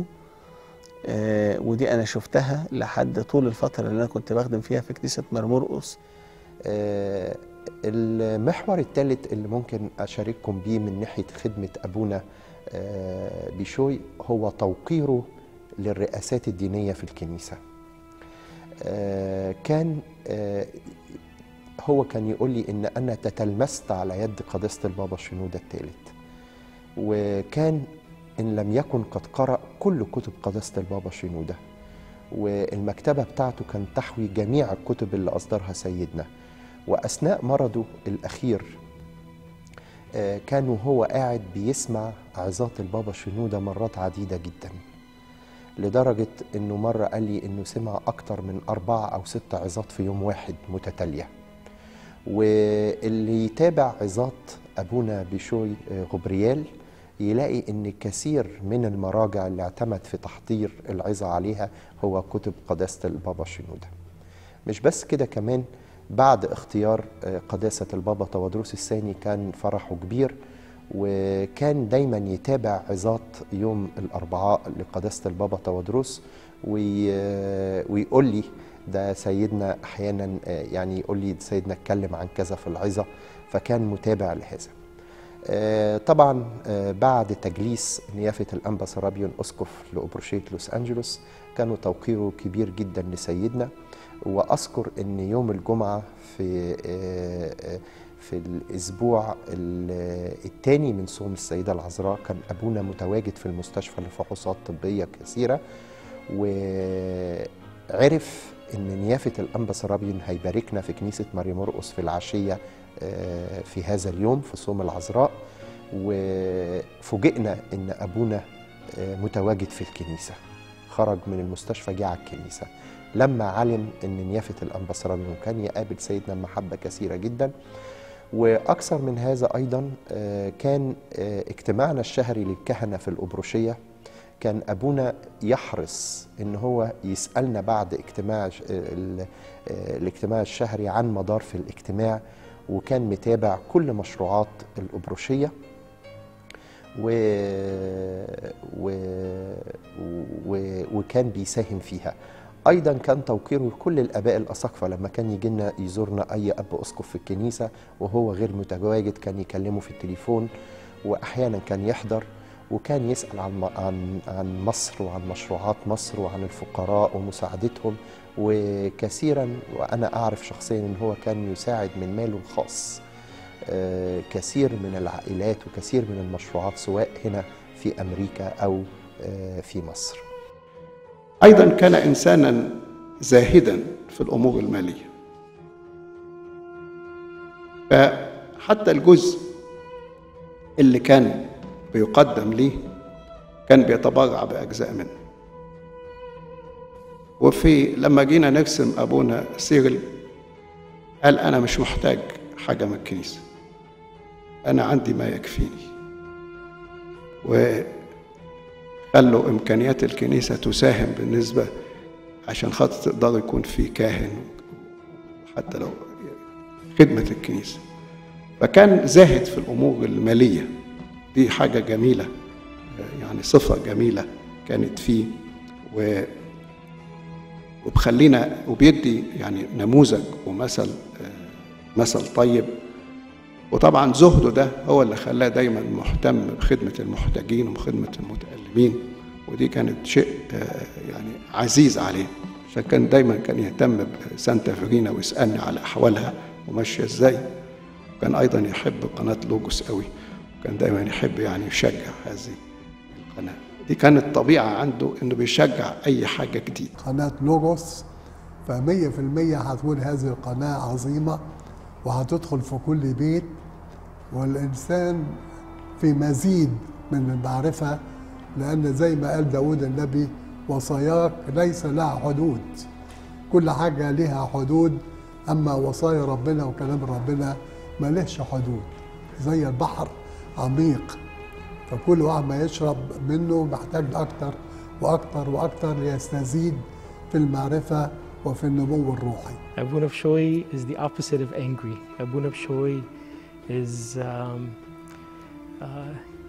آه، ودي أنا شفتها لحد طول الفترة اللي أنا كنت بخدم فيها في كنيسة مرمرقس آه، المحور الثالث اللي ممكن أشارككم بيه من ناحية خدمة أبونا آه، بيشوي هو توقيره للرئاسات الدينية في الكنيسة آه، كان آه، هو كان يقول لي إن أنا تتلمست على يد قداسة البابا شنودة الثالث وكان إن لم يكن قد قرأ كل كتب قداسة البابا شنودة والمكتبة بتاعته كان تحوي جميع الكتب اللي أصدرها سيدنا وأثناء مرضه الأخير آه، كان وهو قاعد بيسمع عظات البابا شنودة مرات عديدة جدا لدرجة إنه مرة قال لي إنه سمع أكتر من أربعة أو ست عظات في يوم واحد متتالية واللي يتابع عظات أبونا بيشوي آه، غبريال يلاقي ان كثير من المراجع اللي اعتمد في تحضير العظة عليها هو كتب قداسة البابا شنودة مش بس كده كمان بعد اختيار آه، قداسة البابا تودروس الثاني كان فرحه كبير وكان دايما يتابع عظات يوم الأربعاء لقداسة البابا تودروس وي... ويقول لي ده سيدنا أحيانا آه، يعني يقول لي سيدنا اتكلم عن كذا في العظة فكان متابع لهذا آه، طبعا آه، بعد تجليس نيافة الأنبا سرابيون أسقف لأبروشية لوس أنجلوس كانوا توقيره كبير جدا لسيدنا وأذكر أن يوم الجمعة في آه، آه، في الأسبوع الثاني من صوم السيدة العذراء كان أبونا متواجد في المستشفى لفحوصات طبية كثيرة وعرف أن نيافة الأنبا سرابيون هيباركنا في كنيسة مريم مرقس في العشية آه، في هذا اليوم في صوم العذراء وفوجئنا ان ابونا آه، متواجد في الكنيسه خرج من المستشفى جه على الكنيسه لما علم ان نيافه الانبا سرابيون كان يقابل سيدنا محبه كثيره جدا واكثر من هذا ايضا آه، كان آه، اجتماعنا الشهري للكهنه في الابروشيه كان ابونا يحرص ان هو يسالنا بعد اجتماع ش- ال- آه، الاجتماع الشهري عن مدار في الاجتماع وكان متابع كل مشروعات الأبروشية و... و... و... وكان بيساهم فيها أيضا كان توقيره لكل الآباء الأساقفة لما كان يجي لنا يزورنا أي أب أسقف في الكنيسة وهو غير متواجد كان يكلمه في التليفون وأحيانا كان يحضر وكان يسأل عن عن عن مصر وعن مشروعات مصر وعن الفقراء ومساعدتهم وكثيرا وانا اعرف شخصيا ان هو كان يساعد من ماله الخاص آه، كثير من العائلات وكثير من المشروعات سواء هنا في امريكا او آه، في مصر أيضا كان إنسانا زاهدا في الأمور المالية فحتى الجزء اللي كان بيقدم ليه كان بيتبرع بأجزاء منه وفي لما جينا نرسم أبونا سيرل قال أنا مش محتاج حاجة من الكنيسة أنا عندي ما يكفيني وخلوا إمكانيات الكنيسة تساهم بالنسبة عشان خاطر تقدر يكون في كاهن حتى لو خدمة الكنيسة فكان زاهد في الأمور المالية دي حاجة جميلة يعني صفة جميلة كانت فيه و وبخلينا وبيدي يعني نموذج ومثل آه، مثل طيب وطبعا زهده ده هو اللي خلاه دايما مهتم بخدمة المحتاجين وخدمة المتألمين ودي كانت شيء آه، يعني عزيز عليه عشان كان دايما كان يهتم بسانتا فيرينا ويسألني على أحوالها وماشية ازاي وكان أيضا يحب قناة لوجوس قوي وكان دايما يحب يعني يشجع هذه القناة دي كانت طبيعة عنده إنه بيشجع أي حاجة جديدة قناة لوجوس فمية في المية هتكون هذه القناة عظيمة وهتدخل في كل بيت والإنسان في مزيد من المعرفة لأن زي ما قال داود النبي وصاياك ليس لها حدود كل حاجة لها حدود أما وصايا ربنا وكلام ربنا ملهش حدود زي البحر عميق فكل واحد ما يشرب منه محتاج أكتر وأكتر وأكتر ليستزيد في المعرفة وفي النمو الروحي Abuna Shoy is the opposite of angry. Abuna Shoy is um, uh,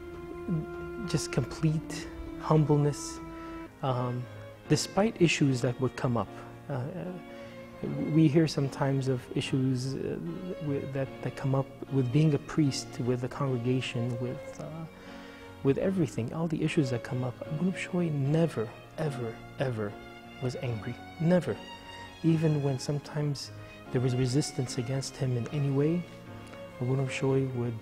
just complete humbleness, um, despite issues that would come up. Uh, uh, we hear sometimes of issues uh, with, that, that come up with being a priest, with the congregation, with, uh, with everything, all the issues that come up. Abuna Shoy never, ever, ever was angry. Never. Even when sometimes there was resistance against him in any way, Abuna Shoy would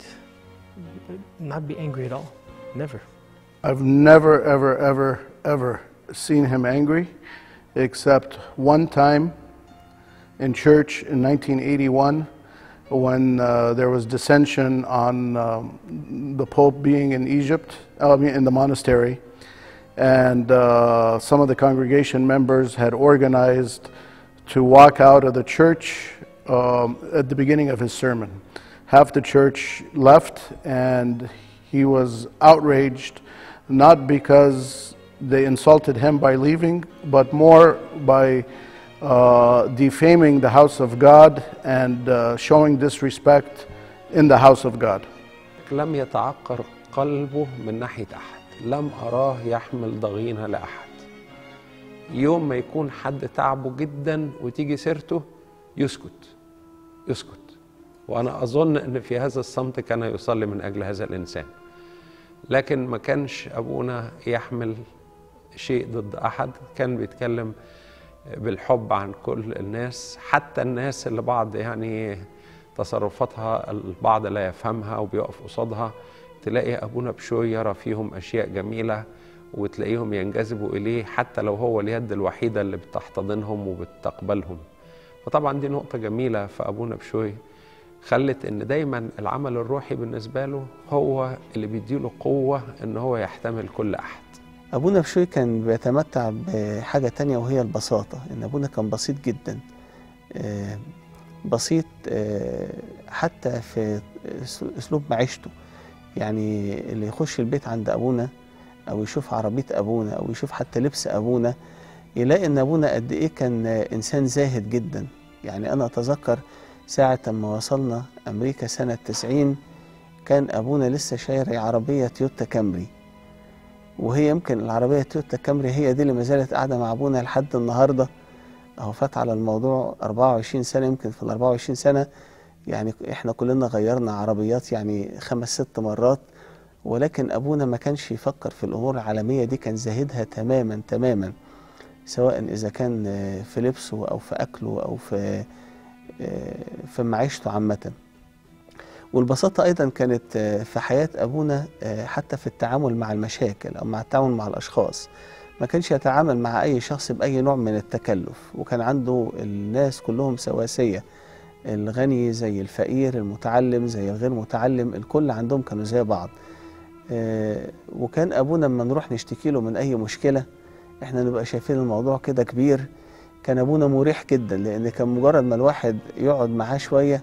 not be angry at all. Never. I've never, ever, ever, ever seen him angry, except one time in church in 1981 when uh, there was dissension on um, the Pope being in Egypt, I mean, in the monastery. And uh, some of the congregation members had organized to walk out of the church um, at the beginning of his sermon. Half the church left, and he was outraged, not because they insulted him by leaving, but more by uh, defaming the house of God and uh, showing disrespect in the house of God. لم يتعقر قلبه من ناحية أحد لم أراه يحمل ضغينة لأحد يوم ما يكون حد تعبه جدا وتيجي سيرته يسكت يسكت وأنا أظن أن في هذا الصمت كان يصلي من أجل هذا الإنسان لكن ما كانش أبونا يحمل شيء ضد أحد كان بيتكلم بالحب عن كل الناس حتى الناس اللي بعض يعني تصرفاتها البعض لا يفهمها وبيقف قصادها تلاقي أبونا بشوي يرى فيهم أشياء جميلة وتلاقيهم ينجذبوا إليه حتى لو هو اليد الوحيدة اللي بتحتضنهم وبتقبلهم فطبعا دي نقطة جميلة في أبونا بشوي خلت إن دايما العمل الروحي بالنسبة له هو اللي بيديله قوة إن هو يحتمل كل أحد أبونا بشوي كان بيتمتع بحاجة تانية وهي البساطة إن أبونا كان بسيط جدا آه، بسيط آه، حتى في أسلوب معيشته يعني اللي يخش البيت عند أبونا أو يشوف عربية أبونا أو يشوف حتى لبس أبونا يلاقي إن أبونا قد إيه كان إنسان زاهد جدا يعني أنا أتذكر ساعة ما وصلنا أمريكا سنة 90 كان أبونا لسه شاري عربية تويوتا كامري وهي يمكن العربية تويوتا كامري هي دي اللي ما زالت قاعدة مع أبونا لحد النهاردة أهو فات على الموضوع 24 سنة يمكن في ال 24 سنة يعني إحنا كلنا غيرنا عربيات يعني خمس ست مرات ولكن أبونا ما كانش يفكر في الأمور العالمية دي كان زاهدها تماما تماما سواء إذا كان في لبسه أو في أكله أو في في معيشته عامة والبساطة أيضا كانت في حياة أبونا حتى في التعامل مع المشاكل أو مع التعامل مع الأشخاص ما كانش يتعامل مع أي شخص بأي نوع من التكلف وكان عنده الناس كلهم سواسية الغني زي الفقير المتعلم زي الغير متعلم الكل عندهم كانوا زي بعض وكان أبونا لما نروح نشتكي له من أي مشكلة احنا نبقى شايفين الموضوع كده كبير كان أبونا مريح جدا لأن كان مجرد ما الواحد يقعد معاه شوية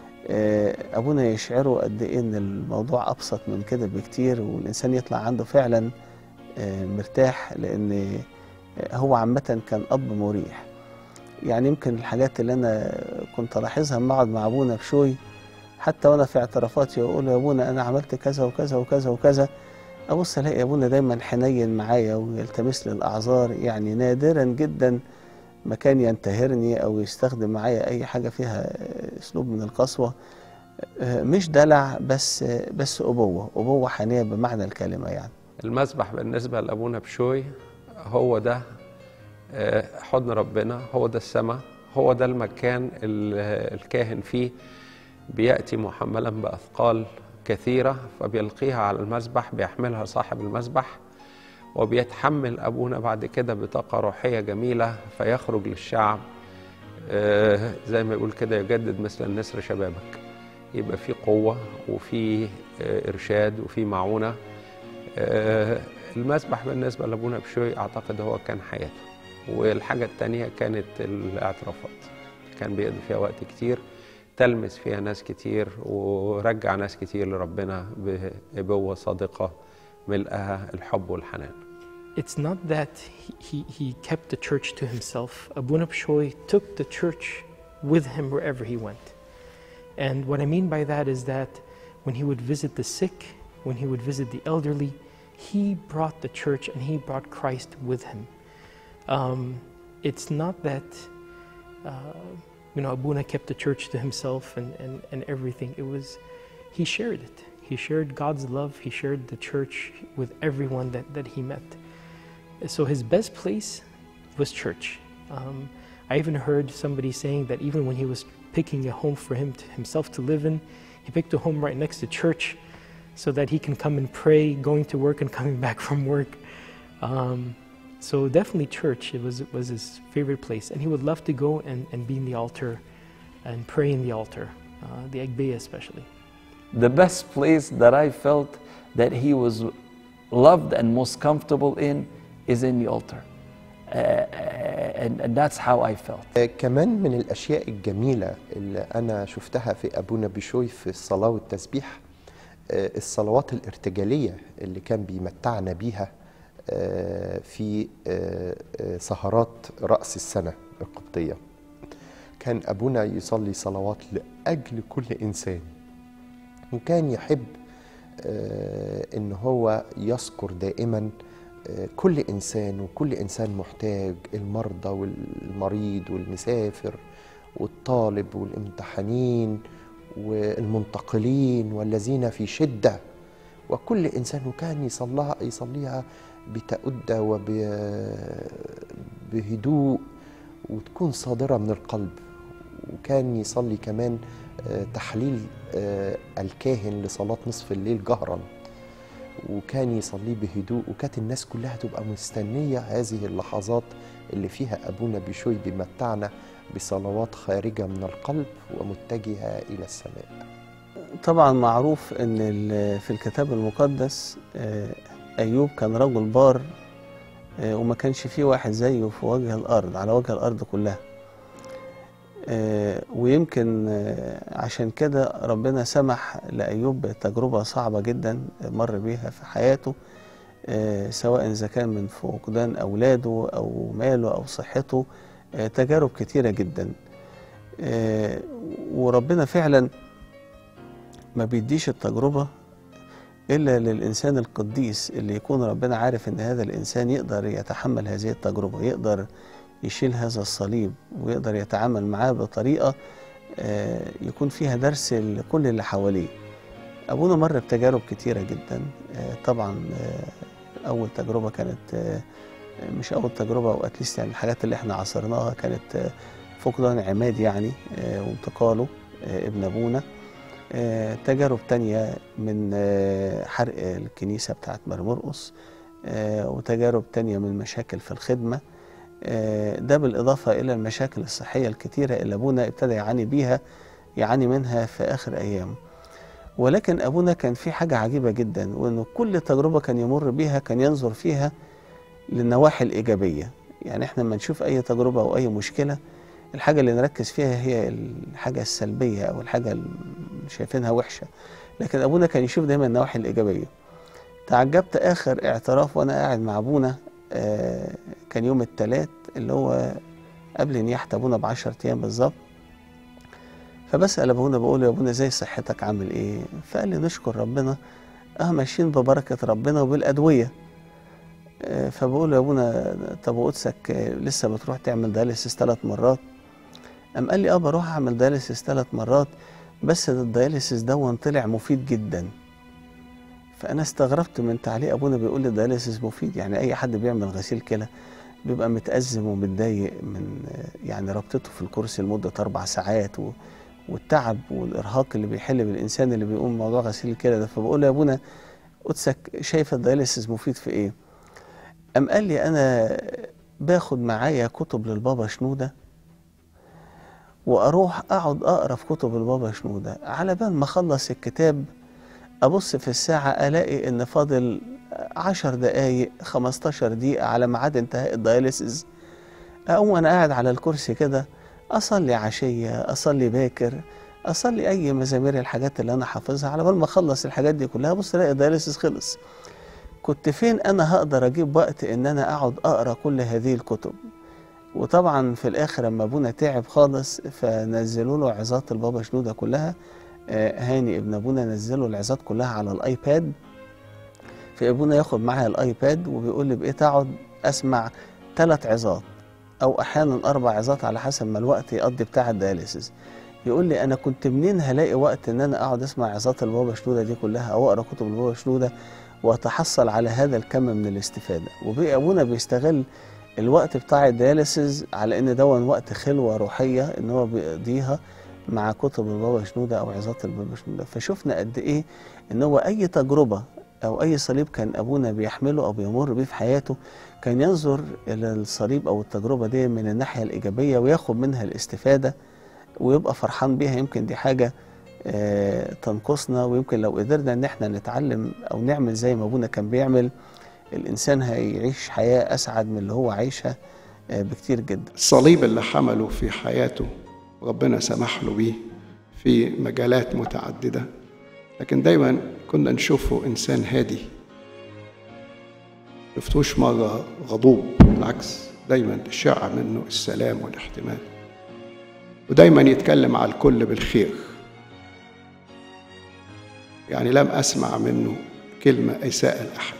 أبونا يشعره قد إيه إن الموضوع أبسط من كده بكتير والإنسان يطلع عنده فعلا مرتاح لأن هو عامة كان أب مريح يعني يمكن الحاجات اللي أنا كنت ألاحظها لما أقعد مع أبونا بشوي حتى وأنا في اعترافاتي وأقول يا أبونا أنا عملت كذا وكذا وكذا وكذا أبص ألاقي أبونا دايما حنين معايا ويلتمس لي الأعذار يعني نادرا جدا ما كان ينتهرني أو يستخدم معايا أي حاجة فيها أسلوب من القسوة مش دلع بس بس أبوة أبوة حنية بمعنى الكلمة يعني المسبح بالنسبة لأبونا بشوي هو ده حضن ربنا هو ده السماء هو ده المكان الكاهن فيه بيأتي محملا بأثقال كثيرة فبيلقيها على المسبح بيحملها صاحب المسبح وبيتحمل أبونا بعد كده بطاقة روحية جميلة فيخرج للشعب زي ما يقول كده يجدد مثل النسر شبابك يبقى في قوة وفي إرشاد وفي معونة المسبح بالنسبة لأبونا بشوي أعتقد هو كان حياته والحاجة التانية كانت الاعترافات كان بيقضي فيها وقت كتير تلمس فيها ناس كتير ورجع ناس كتير لربنا بأبوة صادقة ملقاها الحب والحنان It's not that he, he, he kept the church to himself. Abuna Bishoy took the church with him wherever he went. And what I mean by that is that when he would visit the sick, when he would visit the elderly, he brought the church and he brought Christ with him. Um, it's not that, uh, you know, Abuna kept the church to himself and, and, and everything. It was, he shared it. He shared God's love. He shared the church with everyone that, that he met. So his best place was church. Um, I even heard somebody saying that even when he was picking a home for him to, himself to live in, he picked a home right next to church so that he can come and pray going to work and coming back from work. Um, so definitely church it was, was his favorite place. And he would love to go and, and be in the altar and pray in the altar, uh, the Agbeya especially. The best place that I felt that he was loved and most comfortable in is in the altar. Uh, and, and that's how I felt. كمان من الأشياء الجميلة اللي أنا شفتها في أبونا بشوي في الصلاة والتسبيح الصلوات الارتجالية اللي كان بيمتعنا بيها في سهرات رأس السنة القبطية كان أبونا يصلي صلوات لأجل كل إنسان وكان يحب إن هو يذكر دائما كل إنسان وكل إنسان محتاج المرضى والمريض والمسافر والطالب والامتحانين والمنتقلين والذين في شدة وكل إنسان وكان يصليها يصليها بتأدة وبهدوء وتكون صادرة من القلب وكان يصلي كمان تحليل الكاهن لصلاة نصف الليل جهرا وكان يصليه بهدوء وكانت الناس كلها تبقى مستنية هذه اللحظات اللي فيها أبونا بشوي بيمتعنا بصلوات خارجة من القلب ومتجهة إلى السماء طبعا معروف ان في الكتاب المقدس ايوب كان رجل بار وما كانش فيه واحد زيه في وجه الارض على وجه الارض كلها ويمكن عشان كده ربنا سمح لايوب بتجربه صعبه جدا مر بيها في حياته سواء اذا كان من فقدان اولاده او ماله او صحته تجارب كتيره جدا وربنا فعلا ما بيديش التجربة إلا للإنسان القديس اللي يكون ربنا عارف إن هذا الإنسان يقدر يتحمل هذه التجربة يقدر يشيل هذا الصليب ويقدر يتعامل معاه بطريقة يكون فيها درس لكل اللي حواليه أبونا مر بتجارب كتيرة جدا طبعا أول تجربة كانت مش أول تجربة أو أتليست يعني الحاجات اللي احنا عاصرناها كانت فقدان عماد يعني وانتقاله ابن أبونا تجارب تانية من حرق الكنيسة بتاعت مرمرقص وتجارب تانية من مشاكل في الخدمة ده بالإضافة إلى المشاكل الصحية الكتيرة اللي أبونا ابتدى يعاني بيها يعاني منها في آخر أيامه ولكن أبونا كان في حاجة عجيبة جدا وأنه كل تجربة كان يمر بيها كان ينظر فيها للنواحي الإيجابية يعني إحنا لما نشوف أي تجربة أو أي مشكلة الحاجة اللي نركز فيها هي الحاجة السلبية أو الحاجة اللي شايفينها وحشة لكن أبونا كان يشوف دايما النواحي الإيجابية تعجبت آخر اعتراف وأنا قاعد مع أبونا آه كان يوم الثلاث اللي هو قبل نياحة أبونا بعشرة أيام بالظبط فبسأل أبونا بقول له يا أبونا زي صحتك عامل إيه؟ فقال لي نشكر ربنا أه ماشيين ببركة ربنا وبالأدوية آه فبقول له يا أبونا طب وقدسك لسه بتروح تعمل دياليسيس ثلاث مرات قام قال لي اه بروح اعمل دياليسيس ثلاث مرات بس الدياليسيس دون طلع مفيد جدا فانا استغربت من تعليق ابونا بيقول لي الدياليسيس مفيد يعني اي حد بيعمل غسيل كلى بيبقى متأزم ومتضايق من يعني ربطته في الكرسي لمدة أربع ساعات و والتعب والإرهاق اللي بيحل بالإنسان اللي بيقوم موضوع غسيل الكلى ده فبقول له يا أبونا قدسك شايف الدياليسيس مفيد في إيه؟ قام قال لي أنا باخد معايا كتب للبابا شنودة واروح اقعد اقرا في كتب البابا شنوده على بال ما اخلص الكتاب ابص في الساعه الاقي ان فاضل عشر دقايق 15 دقيقه على ميعاد انتهاء الدياليسيس اقوم وانا قاعد على الكرسي كده اصلي عشيه اصلي باكر اصلي اي مزامير الحاجات اللي انا حافظها على بال ما اخلص الحاجات دي كلها بص الاقي الدياليسيس خلص كنت فين انا هقدر اجيب وقت ان انا اقعد اقرا كل هذه الكتب وطبعا في الاخر لما ابونا تعب خالص فنزلوا له عظات البابا شنوده كلها آه، هاني ابن ابونا نزله العظات كلها على الايباد فابونا ياخد معايا الايباد وبيقول لي بقيت اقعد اسمع ثلاث عظات او احيانا اربع عظات على حسب ما الوقت يقضي بتاع الدياليسيس يقول لي انا كنت منين هلاقي وقت ان انا اقعد اسمع عظات البابا شنوده دي كلها او اقرا كتب البابا شنوده واتحصل على هذا الكم من الاستفاده وبقى ابونا بيستغل الوقت بتاع الدياليسيس على ان دون وقت خلوه روحيه ان هو بيقضيها مع كتب البابا شنوده او عظات البابا شنوده فشفنا قد ايه ان هو اي تجربه او اي صليب كان ابونا بيحمله او بيمر بيه في حياته كان ينظر الى الصليب او التجربه دي من الناحيه الايجابيه وياخد منها الاستفاده ويبقى فرحان بيها يمكن دي حاجه آه، تنقصنا ويمكن لو قدرنا ان احنا نتعلم او نعمل زي ما ابونا كان بيعمل الانسان هيعيش حياه اسعد من اللي هو عايشها آه، بكتير جدا الصليب اللي حمله في حياته ربنا سمح له بيه في مجالات متعددة لكن دايما كنا نشوفه إنسان هادي شفتوش مرة غضوب بالعكس دايما تشع منه السلام والاحتمال ودايما يتكلم على الكل بالخير يعني لم أسمع منه كلمة إساءة لأحد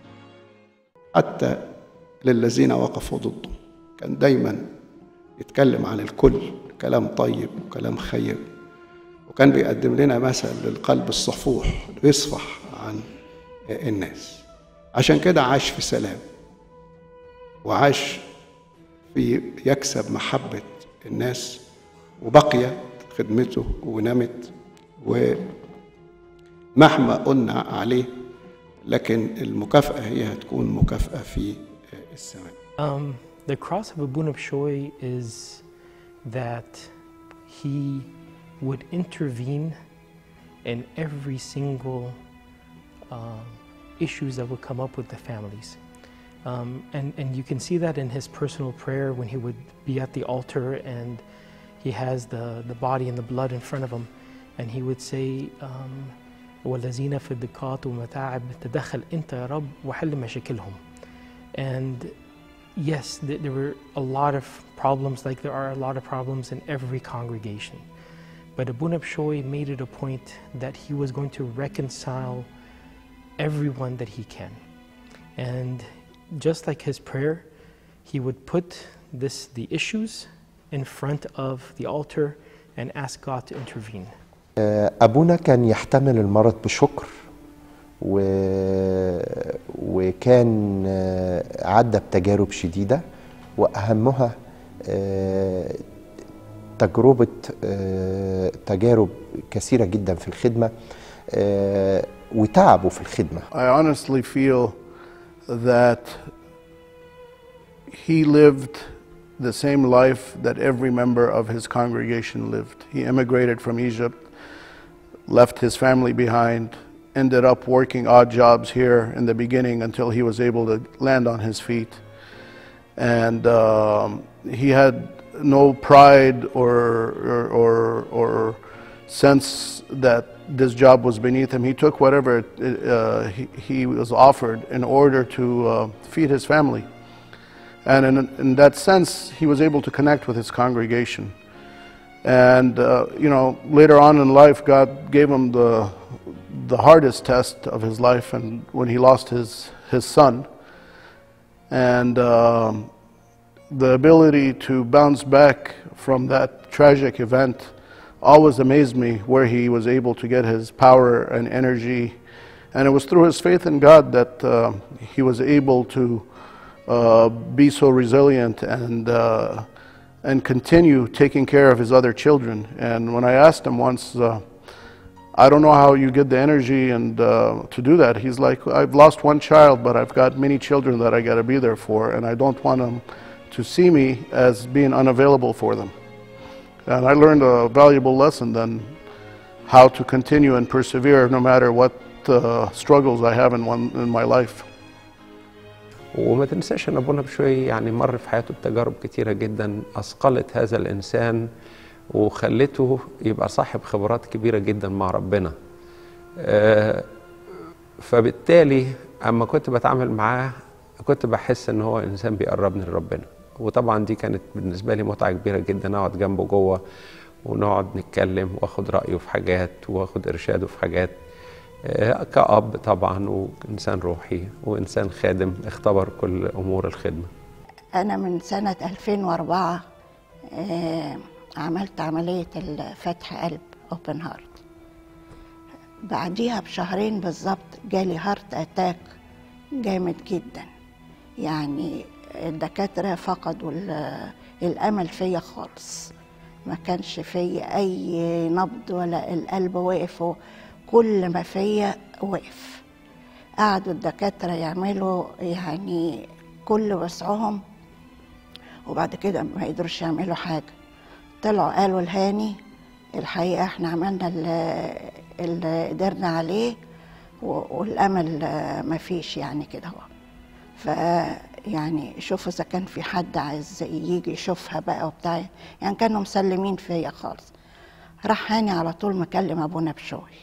حتى للذين وقفوا ضده كان دايما يتكلم عن الكل كلام طيب وكلام خير وكان بيقدم لنا مثل للقلب الصفوح اللي بيصفح عن الناس عشان كده عاش في سلام وعاش في يكسب محبة الناس وبقيت خدمته ونمت ومهما قلنا عليه لكن المكافأة هي هتكون مكافأة في السماء Um, the cross of Abuna Bishoy is that he would intervene in every single um, issues that would come up with the families. Um, and, and you can see that in his personal prayer when he would be at the altar and he has the, the body and the blood in front of him and he would say um, والذين في الضيقات ومتاعب تدخل انت يا رب وحل مشاكلهم and yes th- there were a lot of problems like there are a lot of problems in every congregation but Abuna Bishoy made it a point that he was going to reconcile everyone that he can and just like his prayer he would put this the issues in front of the altar and ask God to intervene آه، أبونا كان يحتمل المرض بشكر و... وكان آه، عدى بتجارب شديدة وأهمها آه، تجربة آه، تجارب كثيرة جدا في الخدمة آه، وتعبه في الخدمة I honestly feel that he lived the same life that every member of his congregation lived. He immigrated from Egypt, left his family behind, ended up working odd jobs here in the beginning until he was able to land on his feet. And um, he had no pride or, or, or, or sense that this job was beneath him. He took whatever uh, he, he was offered in order to uh, feed his family. And in, in that sense, he was able to connect with his congregation. And, uh, you know, later on in life, God gave him the, the hardest test of his life and when he lost his, his son. And um, the ability to bounce back from that tragic event always amazed me where he was able to get his power and energy. And it was through his faith in God that uh, he was able to uh, be so resilient and, uh, and continue taking care of his other children. And when I asked him once, uh, I don't know how you get the energy and uh, to do that. He's like, I've lost one child, but I've got many children that I got to be there for, and I don't want them to see me as being unavailable for them. And I learned a valuable lesson then how to continue and persevere no matter what uh, struggles I have in, one, in my life. وما تنساش ان ابونا بشوي يعني مر في حياته بتجارب كتيره جدا اثقلت هذا الانسان وخلته يبقى صاحب خبرات كبيره جدا مع ربنا آه، فبالتالي اما كنت بتعامل معاه كنت بحس ان هو انسان بيقربني لربنا وطبعا دي كانت بالنسبه لي متعه كبيره جدا اقعد جنبه جوه ونقعد نتكلم واخد رايه في حاجات واخد ارشاده في حاجات آه، كأب طبعا وإنسان روحي وإنسان خادم اختبر كل أمور الخدمة أنا من سنة 2004 آه، عملت عملية فتح قلب أوبن هارت بعديها بشهرين بالظبط جالي هارت أتاك جامد جدا يعني الدكاترة فقدوا ال- الأمل فيا خالص ما كانش فيا أي نبض ولا القلب وقف كل ما فيا وقف قعدوا الدكاترة يعملوا يعني كل وسعهم وبعد كده ما يقدروش يعملوا حاجة طلعوا قالوا لهاني الحقيقة احنا عملنا اللي, اللي قدرنا عليه و- والأمل ما فيش يعني كده هو فيعني شوفوا إذا كان في حد عايز يجي يشوفها بقى وبتاع يعني كانوا مسلمين فيا خالص راح هاني على طول مكلم أبونا بشوي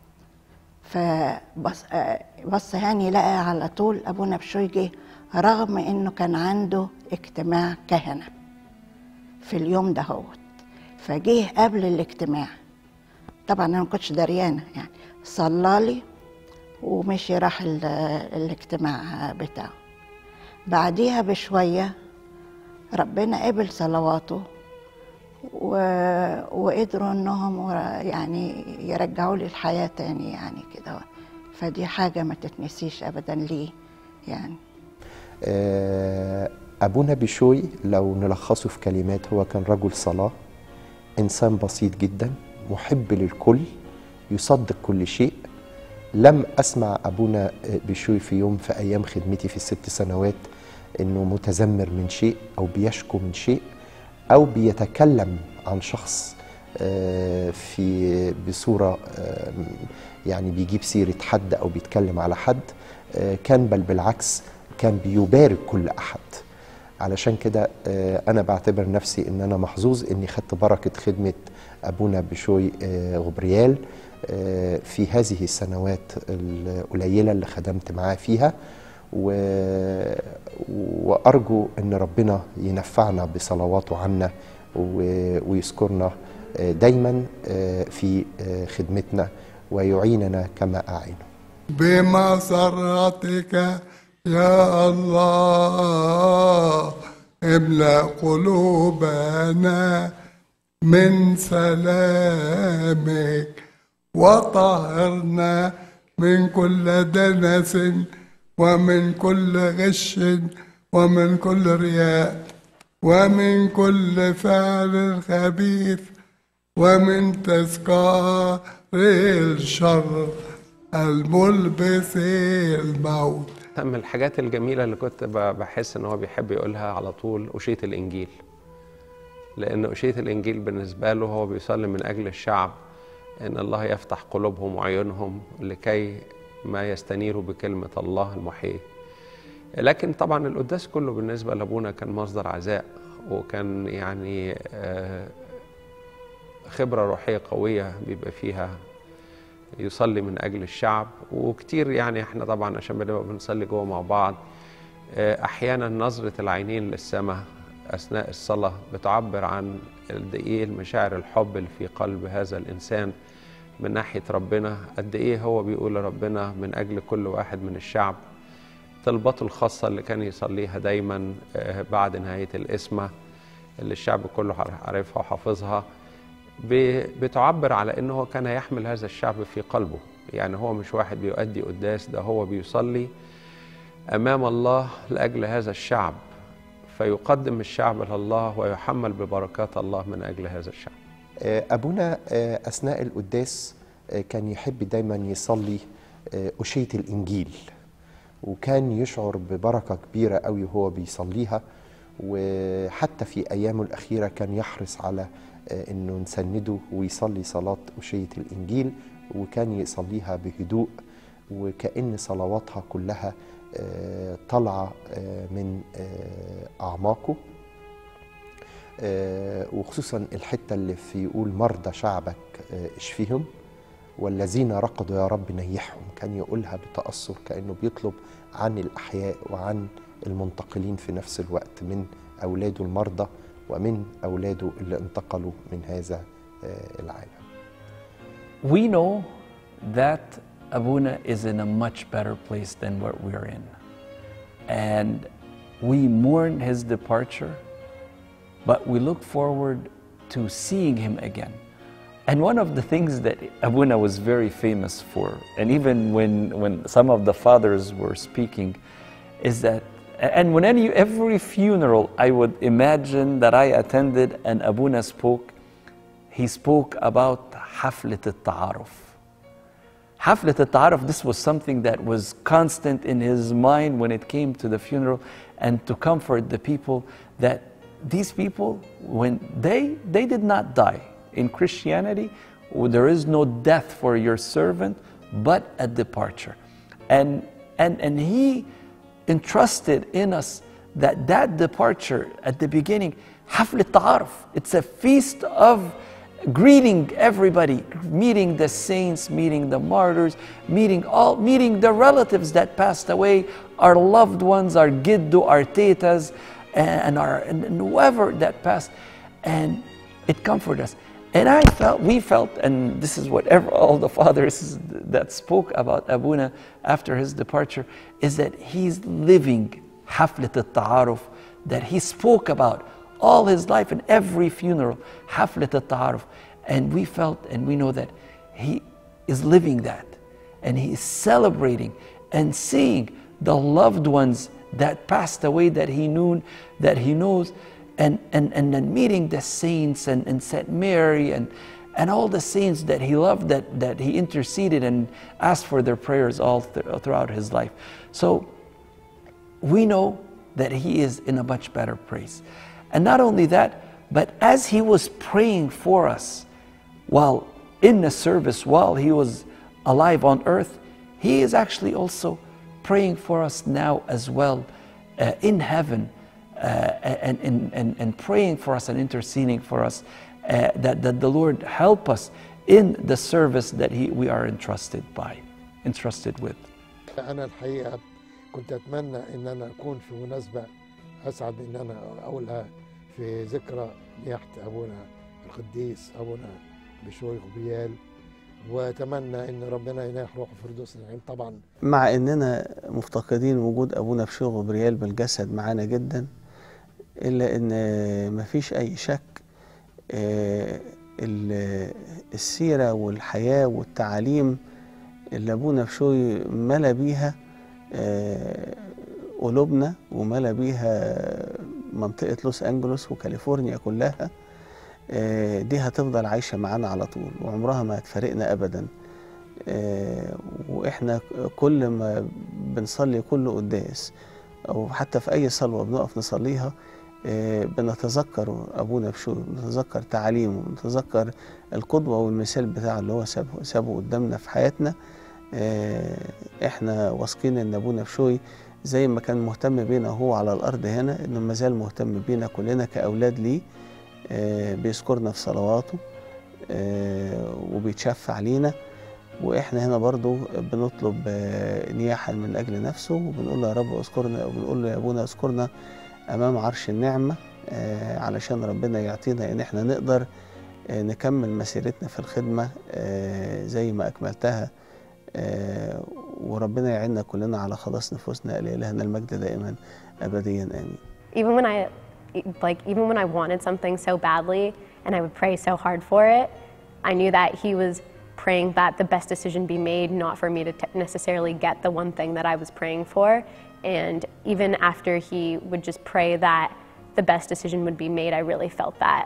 فبص آه، بص هاني لقى على طول ابونا بشوي جه رغم انه كان عنده اجتماع كهنه في اليوم ده هو فجه قبل الاجتماع طبعا انا ما كنتش دريانه يعني صلى لي ومشي راح ال- الاجتماع بتاعه بعديها بشويه ربنا قبل صلواته و... وقدروا انهم ورا- يعني يرجعوا لي الحياه تاني يعني كده فدي حاجه ما تتنسيش ابدا ليه يعني آه، أبونا بشوي لو نلخصه في كلمات هو كان رجل صلاة إنسان بسيط جدا محب للكل يصدق كل شيء لم أسمع أبونا بشوي في يوم في أيام خدمتي في الست سنوات إنه متذمر من شيء أو بيشكو من شيء أو بيتكلم عن شخص آه، في بصورة آه، يعني بيجيب سيرة حد أو بيتكلم على حد آه، كان بل بالعكس كان بيبارك كل أحد علشان كده آه، أنا بعتبر نفسي إن أنا محظوظ إني خدت بركة خدمة أبونا بشوي آه، غبريال آه، في هذه السنوات القليلة اللي خدمت معاه فيها و... وأرجو أن ربنا ينفعنا بصلواته عنا و... ويذكرنا آه، دايما آه، في آه، خدمتنا ويعيننا كما أعينه بمسرتك يا الله املأ قلوبنا من سلامك وطهرنا من كل دنس ومن كل غش ومن كل رياء ومن كل فعل خبيث ومن تذكار الشر الملبس الموت من الحاجات الجميلة اللي كنت ب- بحس إن هو بيحب يقولها على طول أشية الإنجيل لأن أشية الإنجيل بالنسبة له هو بيصلي من أجل الشعب إن الله يفتح قلوبهم وعيونهم لكي ما يستنيروا بكلمة الله المحيي لكن طبعا القداس كله بالنسبة لأبونا كان مصدر عزاء وكان يعني آه، خبرة روحية قوية بيبقى فيها يصلي من أجل الشعب وكتير يعني احنا طبعا عشان بنبقى بنصلي جوه مع بعض آه، أحيانا نظرة العينين للسماء أثناء الصلاة بتعبر عن قد إيه المشاعر الحب اللي في قلب هذا الإنسان من ناحية ربنا قد إيه هو بيقول لربنا من أجل كل واحد من الشعب طلباته الخاصة اللي كان يصليها دايما آه، بعد نهاية القسمة اللي الشعب كله عارفها وحافظها ب- بتعبر على انه هو كان يحمل هذا الشعب في قلبه يعني هو مش واحد بيؤدي قداس ده هو بيصلي امام الله لاجل هذا الشعب فيقدم الشعب لله ويحمل ببركات الله من اجل هذا الشعب آه، أبونا آه، أثناء القداس آه، كان يحب دايما يصلي آه، أشية الإنجيل وكان يشعر ببركة كبيرة قوي وهو بيصليها وحتى في أيامه الأخيرة كان يحرص على آه، أنه نسنده ويصلي صلاة أشية الإنجيل وكان يصليها بهدوء وكأن صلواتها كلها آه، طالعة آه، من آه، أعماقه آه، وخصوصا الحتة اللي في يقول مرضى شعبك آه، اشفيهم والذين رقدوا يا رب نيحهم كان يقولها بتأثر كأنه بيطلب عن الأحياء وعن المنتقلين في نفس الوقت من أولاده المرضى ومن أولاده اللي انتقلوا من هذا آه، العالم We know that Abuna is in a much better place than what we're in. And we mourn his departure, but we look forward to seeing him again. And one of the things that Abuna was very famous for, and even when, when some of the fathers were speaking, is that, and when any, every funeral I would imagine that I attended and Abuna spoke, he spoke about حفلة التعارف. حفلة التعارف, this was something that was constant in his mind when it came to the funeral and to comfort the people that these people, when they, they did not die. In Christianity, there is no death for your servant, but a departure. And, and, and he entrusted in us that that departure at the beginning, حفلة تعارف, it's a feast of greeting everybody, meeting the saints, meeting the martyrs, meeting all, meeting the relatives that passed away, our loved ones, our giddu, our tetas, and our and whoever that passed, and it comforted us. And I felt, we felt, and this is what ever, all the fathers that spoke about Abuna after his departure, is that he's living حفلة التعارف that he spoke about all his life in every funeral, حفلة التعارف. And we felt and we know that he is living that. And he is celebrating and seeing the loved ones that passed away that he knew, that he knows, and, and, and then meeting the saints and, and Saint Mary and, and all the saints that he loved, that, that he interceded and asked for their prayers all th- throughout his life. So we know that he is in a much better place. And not only that, but as he was praying for us while in the service, while he was alive on earth, he is actually also praying for us now as well uh, in heaven uh, and, and, and, and praying for us and interceding for us uh, that, that the Lord help us in the service that he, we are entrusted by, entrusted with. أنا الحقيقة كنت أتمنى إن أنا أكون في مناسبة أسعد إن أنا أقولها في ذكرى نياحة أبونا القديس أبونا بشوي غبيال وأتمنى إن ربنا يناح روحه في فردوس النعيم طبعا مع اننا مفتقدين وجود ابونا بشير غبريال بالجسد معانا جدا الا ان مفيش اي شك آه، ال- السيره والحياه والتعاليم اللي ابونا بشوي ملا بيها آه، قلوبنا وملا بيها منطقه لوس انجلوس وكاليفورنيا كلها آه، دي هتفضل عايشه معانا على طول وعمرها ما هتفارقنا ابدا آه، واحنا كل ما بنصلي كل قداس او حتى في اي صلوه بنقف نصليها آه، بنتذكر ابونا بشوي بنتذكر تعاليمه بنتذكر القدوه والمثال بتاعه اللي هو سابه, سابه قدامنا في حياتنا آه، احنا واثقين ان ابونا بشوي زي ما كان مهتم بينا هو على الارض هنا انه ما زال مهتم بينا كلنا كاولاد ليه آه، بيذكرنا في صلواته آه، وبيتشفع لينا واحنا هنا برضو بنطلب آه، نياحا من اجل نفسه وبنقول له يا رب اذكرنا وبنقول له يا ابونا اذكرنا امام عرش النعمه آه، علشان ربنا يعطينا ان احنا نقدر آه، نكمل مسيرتنا في الخدمه آه، زي ما اكملتها آه، وربنا يعيننا كلنا على خلاص نفوسنا لإلهنا المجد دائما ابديا امين even when I like even when I wanted something so badly and I would pray so hard for it, I knew that he was praying that the best decision be made, not for me to t- necessarily get the one thing that I was praying for. And even after he would just pray that the best decision would be made, I really felt that.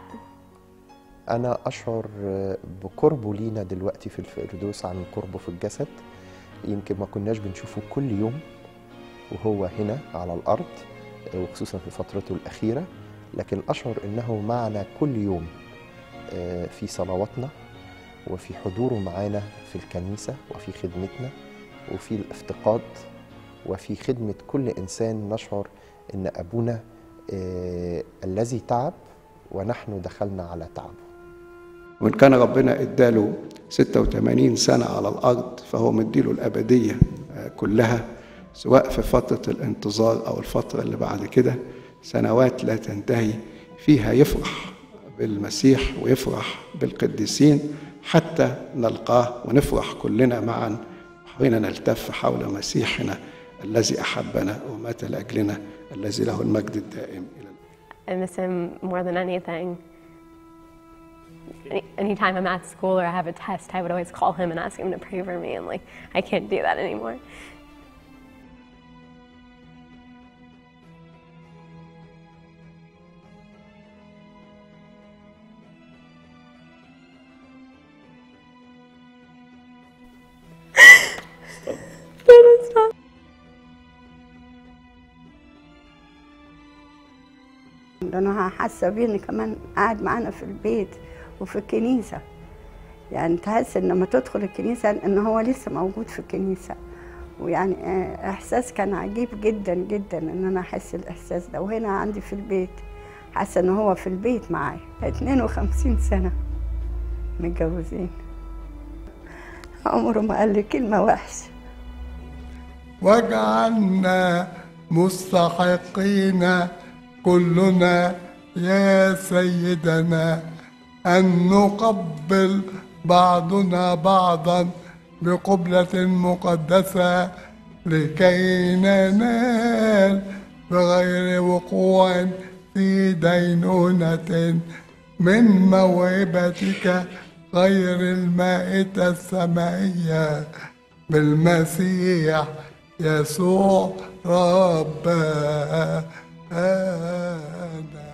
أنا أشعر بقربه لينا دلوقتي في الفردوس عن قربه في الجسد يمكن ما كناش بنشوفه كل يوم وهو هنا على الأرض وخصوصا في فترته الأخيرة لكن أشعر أنه معنا كل يوم آه، في صلواتنا وفي حضوره معانا في الكنيسة وفي خدمتنا وفي الافتقاد وفي خدمة كل إنسان نشعر إن أبونا آه، الذي تعب ونحن دخلنا على تعبه وإن كان ربنا إداله 86 سنة على الأرض فهو مديله الأبدية آه، كلها سواء في فترة الانتظار أو الفترة اللي بعد كده سنوات لا تنتهي فيها يفرح بالمسيح ويفرح بالقديسين حتى نلقاه ونفرح كلنا معا حين نلتف حول مسيحنا الذي أحبنا ومات لأجلنا الذي له المجد الدائم إلى I miss him more than anything. Any, anytime I'm at school or I have a test, I would always call him and ask him to pray for me, and like, I can't do that anymore. ده انا حاسه بيه إن كمان قاعد معانا في البيت وفي الكنيسه يعني تحس ان لما تدخل الكنيسه ان هو لسه موجود في الكنيسه ويعني آه، احساس كان عجيب جدا جدا ان انا احس الاحساس ده وهنا عندي في البيت حاسه ان هو في البيت معايا 52 سنه متجوزين عمره ما قال لي كلمه وحشه واجعلنا مستحقين كلنا يا سيدنا أن نقبل بعضنا بعضا بقبلة مقدسة لكي ننال بغير وقوع في دينونة من موهبتك غير المائدة السمائية بالمسيح يسوع ربنا